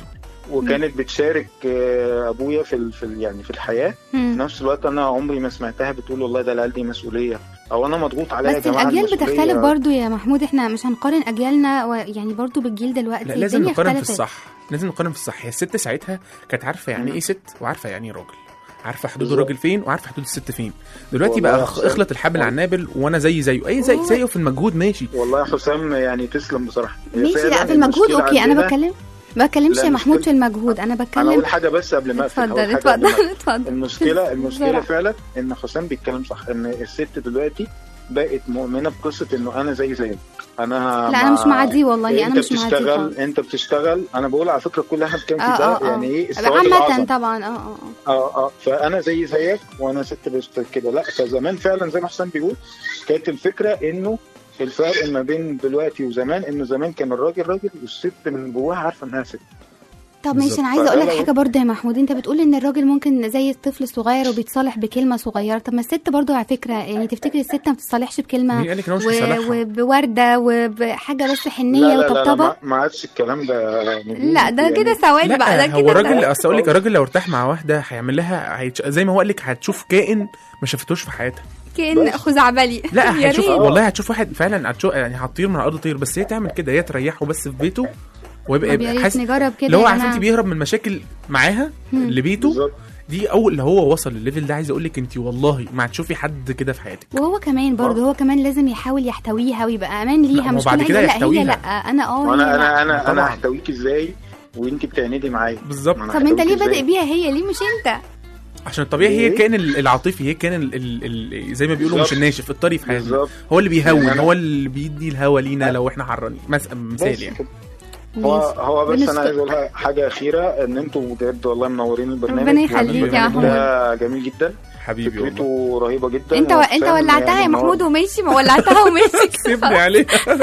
وكانت بتشارك آه، ابويا في ال- في ال- يعني في الحياه مم. في نفس الوقت انا عمري ما سمعتها بتقول والله ده العيال دي مسؤوليه او انا مضغوط عليا يا بس جماعه الاجيال المسؤولية. بتختلف برضو يا محمود احنا مش هنقارن اجيالنا و... يعني برضو بالجيل دلوقتي لا لازم الدنيا نقارن في اختلفت. الصح لازم نقارن في الصح هي الست ساعتها كانت عارفه يعني ايه ست وعارفه يعني ايه راجل عارفه حدود بالظبط. الراجل فين وعارفه حدود الست فين دلوقتي والله بقى يا خ- حسام. اخلط الحبل على النابل وانا زي زيه اي زي زيه في المجهود ماشي والله يا حسام يعني تسلم بصراحه هي ماشي فعلاً لا في المجهود المشكلة اوكي انا عندنا- بتكلم ما بتكلمش لا، يا محمود المشكلة- في المجهود انا انا بتكلم اقول حاجه بس قبل ما اقفل اتفضل هقول حاجة قبل ما اتفضل أقفل. اتفضل المشكله المشكله بسرعة. فعلا ان حسام بيتكلم صح ان الست دلوقتي بقت مؤمنه بقصه انه انا زي زيك انا لا، أنا مش مع دي والله، أنا انت مش مع دي بتشتغل خالص. انت بتشتغل انا بقول على فكره كل واحد كان في اه ده اه اه يعني ايه السواد عامة الاعظم طبعا اه اه اه اه اه فانا زي زيك وانا ست بشتغل كده لا فزمان فعلا زي ما حسام بيقول كانت الفكره انه الفرق ما بين دلوقتي وزمان انه زمان كان الراجل راجل والست من جواها عارفه انها ست طب ماشي بالظبط. انا عايزه اقول لك فأنا- حاجه برضه يا محمود انت بتقول ان الراجل ممكن زي الطفل الصغير وبيتصالح بكلمه صغيره طب ما الست برضه على فكره يعني تفتكر الست ما بتتصالحش بكلمه مين قال لك إن هو مش و- بيصالحها؟ وبورده وبحاجه بس حنيه لا لا لا, لا وطبطبه ما- ما عادش الكلام ده نجوم. لا ده يعني كده سواد بقى ده لا هو كده الراجل ده- اصل اقول لك الراجل لو ارتاح مع واحده هيعمل لها هيتش... زي ما هو قال لك هتشوف كائن ما شافتوش في حياتها كان خزعبلي لا يا هتشوف ريت. والله هتشوف واحد فعلا هتشوف يعني هتطير من الارض طير بس هي تعمل كده هي تريحه بس في بيته ويبقى طب يا يبقى ريت حاسس نجرب كده اللي هو يا عارف جماعة. انت بيهرب من مشاكل معاها مم. لبيته دي اول اللي هو وصل للليفل ده عايز اقول لك انت والله ما هتشوفي حد كده في حياتك وهو كمان برضه هو كمان لازم يحاول يحتويها ويبقى امان لا، ليها ما هو مش بعد كل كده هي لا هي يحتويها. لا انا اه هي وانا لا. انا انا انا طبعاً. هحتويك ازاي وانت بتعندي معايا بالظبط طب ما انت ليه بادئ بيها هي ليه مش انت عشان الطبيعي هي إيه؟ كان ال- العاطفي هي كان ال ال ال زي ما بيقولوا مش بالظبط. الناشف الطري في حياتنا بالظبط. هو اللي بيهون يعني أنا- هو اللي بيدي الهوا لينا لو احنا حرانين مثلا مثال بس يعني كده. هو هو بس بالنسبة- انا عايز اقول حاجه اخيره ان انتوا بجد والله منورين البرنامج ربنا يخليك يا والبرنامج ده جميل جدا حبيبي فكرته رهيبه جدا انت و... انت وحسام ولعتها يا يعني محمود وماشي ما ولعتها وماشي سيبني عليه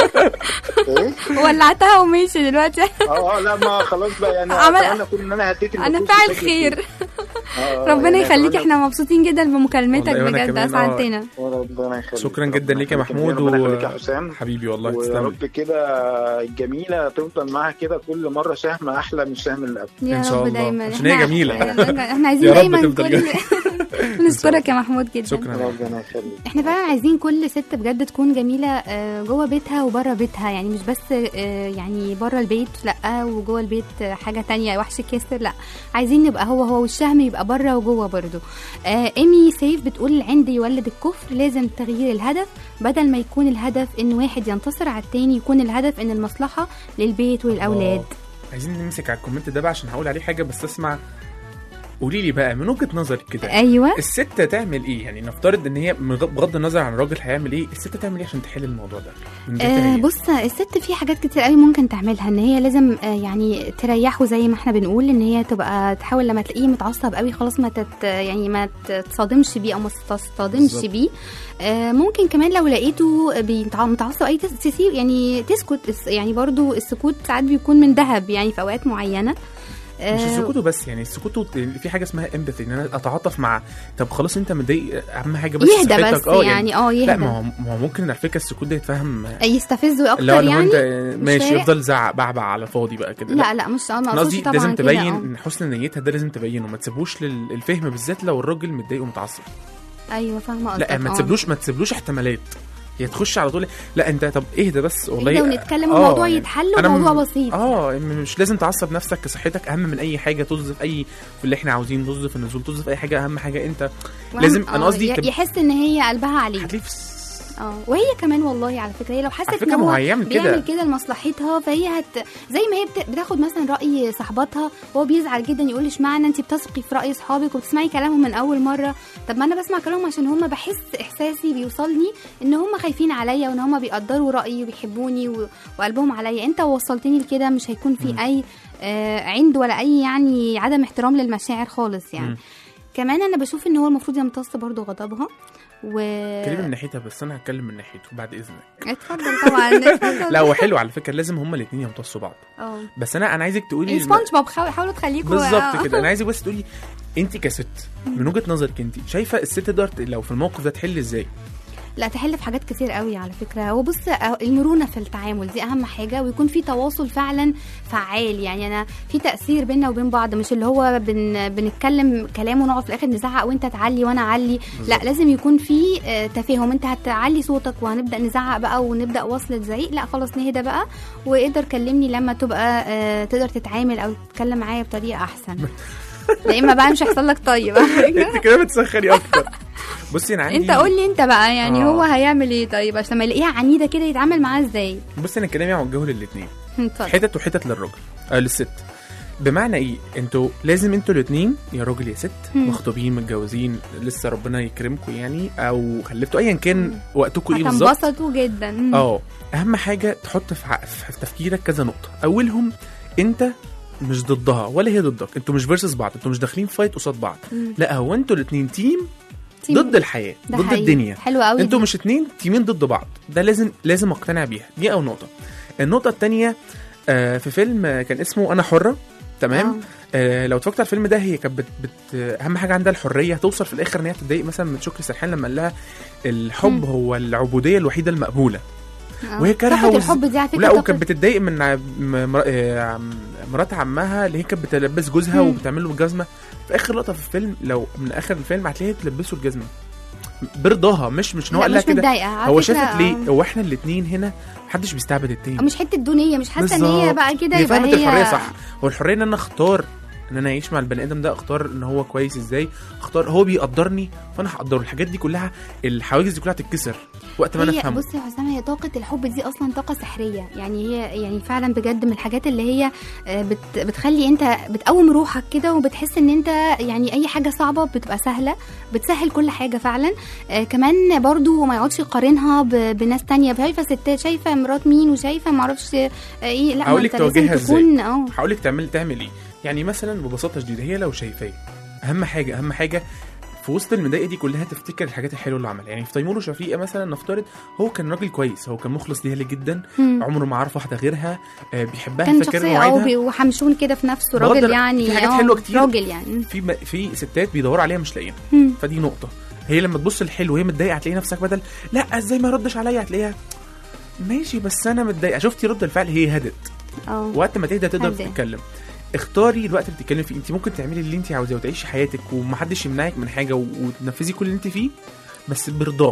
ايه ولعتها وماشي دلوقتي اه اه لا ما خلاص بقى يعني عمل- اتمنى اكون ان انا هديت انا النفوس فاعل بشكل خير كبير. آه، ربنا يعني يخليك أتمنى- احنا مبسوطين جدا بمكالمتك والله وأنا بجد كمان، آه. اسعدتنا وربنا يخليك شكرا جدا ليك يا محمود ربنا يخليك يا حسام حبيبي والله ويا تسلم رب كده الجميله تفضل معاها كده كل مره سهم احلى من السهم اللي قبل يا إن شاء رب الله. دايما عشان هي جميلة. احنا عايزين يا رب دايما تفضل كل جميلة. نشكرك يا محمود جدا شكرا ربنا يخليك احنا فعلا عايزين كل ست بجد تكون جميله آه، جوه بيتها وبره بيتها يعني مش بس آه، يعني بره البيت لا وجوه البيت آه، حاجه تانية وحش كسر لا عايزين نبقى هو هو والشهم يبقى بره وجوه برضه آه، ايمي سيف بتقول العند يولد الكفر لازم تغيير الهدف بدل ما يكون الهدف ان واحد ينتصر على التاني يكون الهدف ان المصلحه للبيت وللاولاد عايزين نمسك على الكومنت ده بقى عشان هقول عليه حاجه بس اسمع قولي لي بقى من وجهه نظرك كده أيوة. الست تعمل ايه يعني نفترض ان هي من غ- بغض النظر عن الراجل هيعمل ايه الست تعمل ايه عشان تحل الموضوع ده من جهتها آه هي؟ بص الست في حاجات كتير قوي ممكن تعملها ان هي لازم آه يعني تريحه زي ما احنا بنقول ان هي تبقى تحاول لما تلاقيه متعصب قوي خلاص ما تت يعني ما تصادمش بيه او ما تصطدمش بالظبط. بيه آه ممكن كمان لو لقيته بيتع- متعصب اي تس- تسيب يعني تسكت الس- يعني برضو السكوت ساعات بيكون من ذهب يعني في اوقات معينه مش آه، السكوت بس يعني السكوت وت- في حاجه اسمها امباثي ان انا اتعاطف مع طب خلاص انت متضايق اهم حاجه بس يهدى صحتك. بس يعني، اه، لا يهدى. ما هو ما هو ممكن على فكره السكوت ده يتفهم يستفزه اكتر اللي هو لما يعني انت مش ماشي فارق؟ يفضل زعق بعبع على فاضي بقى كده لا لا مش اه ما أنا اقصدش قصدي طبعا لازم كده، اه. تبين ان حسن نيتها ده لازم تبينه ما تسيبوش للفهم بالذات لو الراجل متضايق ومتعصب ايوه فاهمه قصدك لا ما اه. تسيبلوش ما تسيبلوش احتمالات هي تخش على طول لا انت طب اهدى بس والله اهدى ونتكلم آه، والموضوع يعني يتحل أنا وموضوع م- بسيط. اه مش لازم تعصب نفسك كصحتك اهم من اي حاجه طز في اي في اللي احنا عاوزين طز في النزول طز في اي حاجه اهم حاجه انت وأهم- لازم آه، انا قصدي ي- تب- يحس ان هي قلبها عليه اه وهي كمان والله على فكره هي لو حست على ان فكرة ما هو هو هيعمل كده. بيعمل كده لمصلحتها فهي هت زي ما هي بت... بتاخد مثلا راي صاحباتها وهو بيزعل جدا يقول اشمعنى انت بتثقي في راي صحابك وبتسمعي كلامهم من اول مره طب ما انا بسمع كلامهم عشان هم بحس احساسي بيوصلني ان هم خايفين عليا وان هم بيقدروا رايي وبيحبوني و... وقلبهم عليا انت وصلتني لكده مش هيكون في اي آه عند ولا اي يعني عدم احترام للمشاعر خالص يعني مم. كمان انا بشوف ان هو المفروض يمتص برضو غضبها و كلمه من ناحيتها بس انا هتكلم من ناحيته بعد اذنك اتفضل طبعا اتفضل. لا هو حلو على فكره لازم هما الاثنين يمتصوا بعض اه بس انا انا عايزك تقولي إيه، سبونج بوب حاول- حاولوا تخليكوا بالظبط كده انا عايزك بس تقولي انت كست من وجهه نظرك انت شايفه الست تقدر ت- لو في الموقف ده تحل ازاي لا تحل في حاجات كتير قوي على فكره وبص أه، المرونه في التعامل دي اهم حاجه ويكون في تواصل فعلا فعال يعني انا في تاثير بيننا وبين بعض مش اللي هو بن بنتكلم كلام ونقعد في الاخر نزعق وانت تعلي وانا اعلي لا بالظبط. لازم يكون في آه، تفاهم انت هتعلي صوتك وهنبدا نزعق بقى ونبدا وصلة زعيق لا خلاص نهدى بقى وقدر كلمني لما تبقى آه، تقدر تتعامل او تتكلم معايا بطريقه احسن لا اما بقى مش هيحصل لك طيب انت كده بتسخري اكتر بصي انا عندي انت قول لي انت بقى يعني آه. هو هيعمل ايه طيب عشان ما يلاقيها عنيده كده يتعامل معاها ازاي بصي انا كلامي موجهه للاثنين اتفضل. حتت وحتت للراجل آه للست بمعنى ايه انتوا لازم انتوا الاثنين يا راجل يا ست مم. مخطوبين متجوزين لسه ربنا يكرمكم يعني او خلفتوا ايا كان وقتكم ايه بالظبط هتنبسطوا جدا مم. اه اهم حاجه تحط في, ع- في تفكيرك كذا نقطه اولهم انت مش ضدها ولا هي ضدك انتوا مش فيرسس بعض انتوا مش داخلين فايت قصاد بعض مم. لا هو انتوا الاثنين تيم تيم. ضد الحياه ده ضد حقيقي. الدنيا حلو قوي انتوا دي. مش اتنين تيمين ضد بعض ده لازم لازم اقتنع بيها دي اول نقطه النقطه الثانيه آه في فيلم آه، كان اسمه انا حره تمام آه لو اتفرجت على الفيلم ده هي كانت بت بت اهم حاجه عندها الحريه توصل في الاخر ان هي تتضايق مثلا من شكري سرحان لما قال لها الحب مم. هو العبوديه الوحيده المقبوله آه. وهي كارهه طاقة وز- الحب دي على فكرة لا طاقة- وكانت بتتضايق من ع- م- مر- آه، عم- مرات عمها اللي هي كانت بتلبس جوزها مم. وبتعمل له الجزمه في اخر لقطه في الفيلم لو من اخر الفيلم هتلاقيها بتلبسه الجزمه برضاها مش مش ان هو لا، قال لها مش كده متضايقة. على هو فكرة، شافت ليه آه. هو احنا الاثنين هنا محدش بيستعبد التاني مش حته دونيه مش حاسه ان هي بالظبط. بقى كده هي يبقى فهمت هي الحريه صح هو الحريه ان انا اختار ان انا اعيش مع البني ادم ده اختار ان هو كويس ازاي اختار هو بيقدرني فانا هقدره الحاجات دي كلها الحواجز دي كلها تتكسر وقت ما انا هي افهمه بصي يا حسام هي طاقة الحب دي أصلا طاقة سحرية يعني هي يعني فعلا بجد من الحاجات اللي هي آه، بت بتخلي أنت بتقوم روحك كده وبتحس إن أنت يعني أي حاجة صعبة بتبقى سهلة بتسهل كل حاجة فعلا آه كمان برضو ما يقعدش يقارنها ب- بناس تانية شايفة ستات شايفة مرات مين وشايفة معرفش آه، إيه لا ما هقول أنت لك لازم توجهها تكون ازاي اه هقول لك تعمل تعمل ايه يعني مثلا ببساطه شديده هي لو شايفاه اهم حاجه اهم حاجه في وسط المضايقه دي كلها تفتكر الحاجات الحلوه اللي عملها يعني في تيمور وشفيقه مثلا نفترض هو كان راجل كويس هو كان مخلص ليها جدا مم. عمره ما عرف واحده غيرها آه، بيحبها كان فاكر شخصية اه مواعيدها بي- وحمشون كده في نفسه بغض راجل ال- يعني في حاجات آه، حلوه كتير راجل يعني في م- في ستات بيدوروا عليها مش لاقيينها مم. فدي نقطه هي لما تبص الحلو وهي متضايقه هتلاقي نفسك بدل لا ازاي ما يردش عليا هتلاقيها ماشي بس انا متضايقه شفتي رد الفعل هي هدت اه وقت ما تهدى تقدر هدى. تتكلم اختاري الوقت اللي بتتكلمي فيه انت ممكن تعملي اللي انت عاوزاه وتعيشي حياتك ومحدش يمنعك من حاجه و- وتنفذي كل اللي انت فيه بس برضاه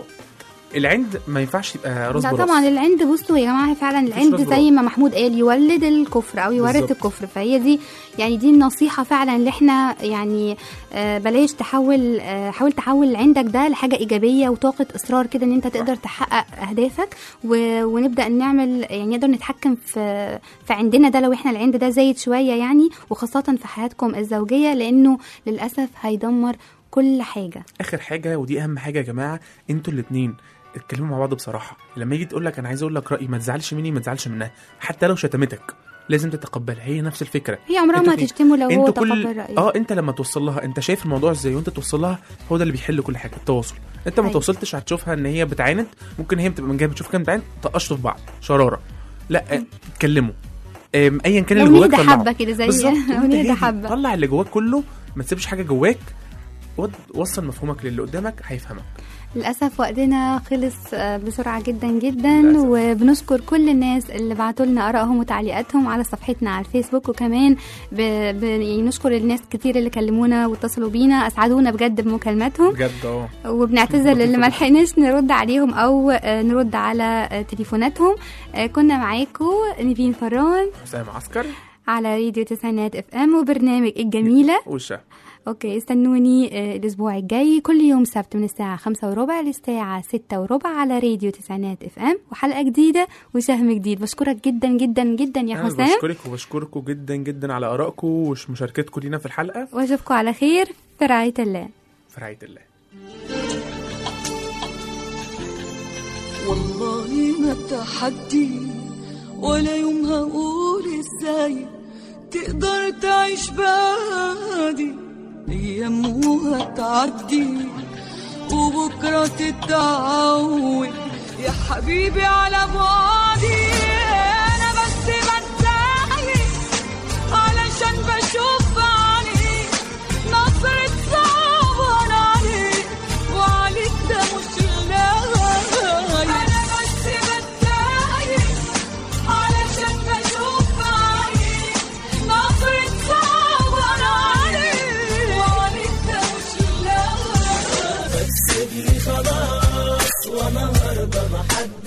العند ما ينفعش يبقى راس لا براس طبعا العند بصوا يا جماعه فعلا العند راس زي براس. ما محمود قال يولد الكفر او يورث بالظبط. الكفر فهي دي يعني دي النصيحه فعلا اللي احنا يعني آه بلاش تحول آه حاول تحول عندك ده لحاجه ايجابيه وطاقه اصرار كده ان انت تقدر تحقق اهدافك و... ونبدا نعمل يعني نقدر نتحكم في في عندنا ده لو احنا العند ده زايد شويه يعني وخاصه في حياتكم الزوجيه لانه للاسف هيدمر كل حاجه اخر حاجه ودي اهم حاجه يا جماعه انتوا الاثنين اتكلموا مع بعض بصراحه لما يجي تقول لك انا عايز اقول لك رايي ما تزعلش مني ما تزعلش منها حتى لو شتمتك لازم تتقبلها هي نفس الفكره هي عمرها انتوا ما اتنين. هتشتمه لو هو انتوا كل- تقبل رأيه. اه انت لما توصل لها انت شايف الموضوع ازاي وانت توصل لها هو ده اللي بيحل كل حاجه التواصل انت ما أيوة. توصلتش هتشوفها ان هي بتعاند ممكن هي بتبقى من جايه بتشوف كان بتعاند طقشتوا في بعض شراره لا اه، اتكلموا ام، ايا كان لو اللي جواك نهدى طلعه حبة كده زي- بالظبط لو وانت نهدى هادي، حبة. طلع اللي جواك كله ما تسيبش حاجه جواك ود- وصل مفهومك للي قدامك هيفهمك للأسف وقتنا خلص آه، بسرعة جدا جدا وبنشكر كل الناس اللي بعتوا لنا آرائهم وتعليقاتهم على صفحتنا على الفيسبوك وكمان ب... ب... يعني نشكر الناس كتير اللي كلمونا واتصلوا بينا أسعدونا بجد بمكالماتهم بجد اه وبنعتذر للي ما لحقناش نرد عليهم أو آه، نرد على آه، تليفوناتهم آه، كنا معاكم نيفين فران حسام عسكر على راديو تسعينات اف ام وبرنامج الجميلة وشه اوكي استنوني آه، الاسبوع الجاي كل يوم سبت من الساعة خمسة وربع للساعة ستة وربع على راديو تسعينات اف ام وحلقة جديدة وشهم جديد بشكرك جدا جدا جدا يا انا حسام بشكرك وبشكركم جدا جدا على ارائكم ومشاركتكم لينا في الحلقه واشوفكم على خير في رعاية الله في رعايه الله والله ما تحدي ولا يوم هقول ازاي تقدر تعيش بعدي ايام وهتعدي وبكره تتعود يا حبيبي على بعدي انا بس بتضايق علشان بشوف عليك نظرة صعبان عليك وعليك ده مش لايق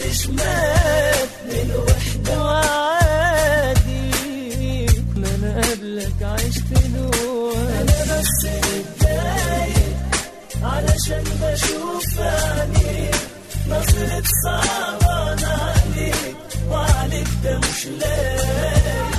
محدش مات من الوحدة وعادي ما انا قبلك عشت جوا انا بس متضايق علشان بشوف عينيك نظرة صعبان عليك وعليك ده مش لايق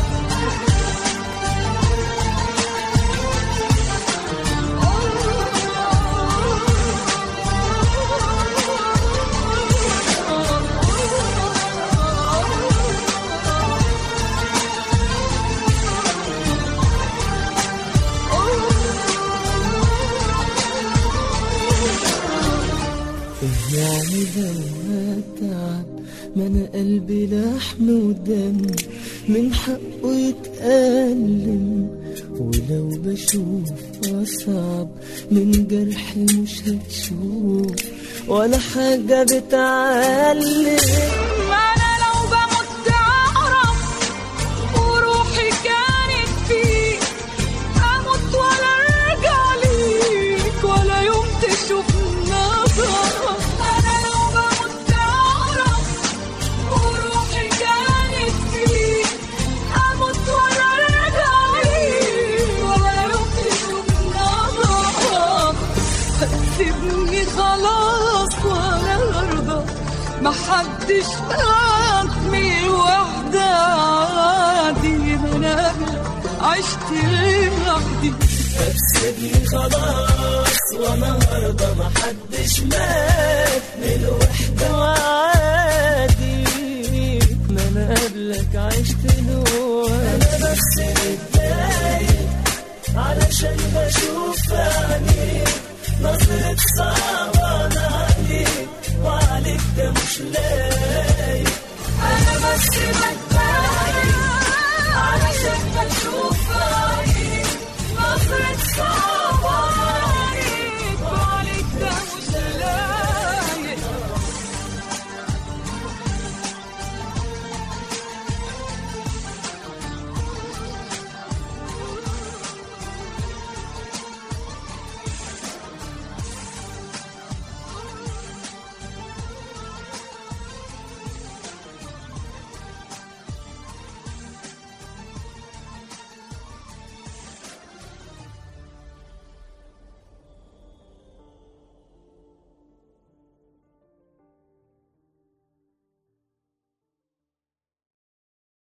يعني ده تعب ما انا قلبي لحم ودم من حقه يتألم ولو بشوف أصعب من جرحي مش هتشوف ولا حاجة بتعلم ما انا لو بمت اعرف وروحي كانت فيك اموت ولا ارجع ليك ولا يوم تشوف نظرك انا لو بمت اعرف وروحي كانت فيك اموت ولا ارجع ليك ولا يوم تشوف نظرك هتسيبني خلاص ولا ارضى محدش فاهمي الوحدة عادي ما انا عشت لوحدي هتسيبني خلاص وانا هرضى محدش مات من الوحدة وعادي ما انا قبلك عشت جوا انا بس متضايق علشان بشوف عينيك نظرة صعبان عليك وعليك ده مش لايق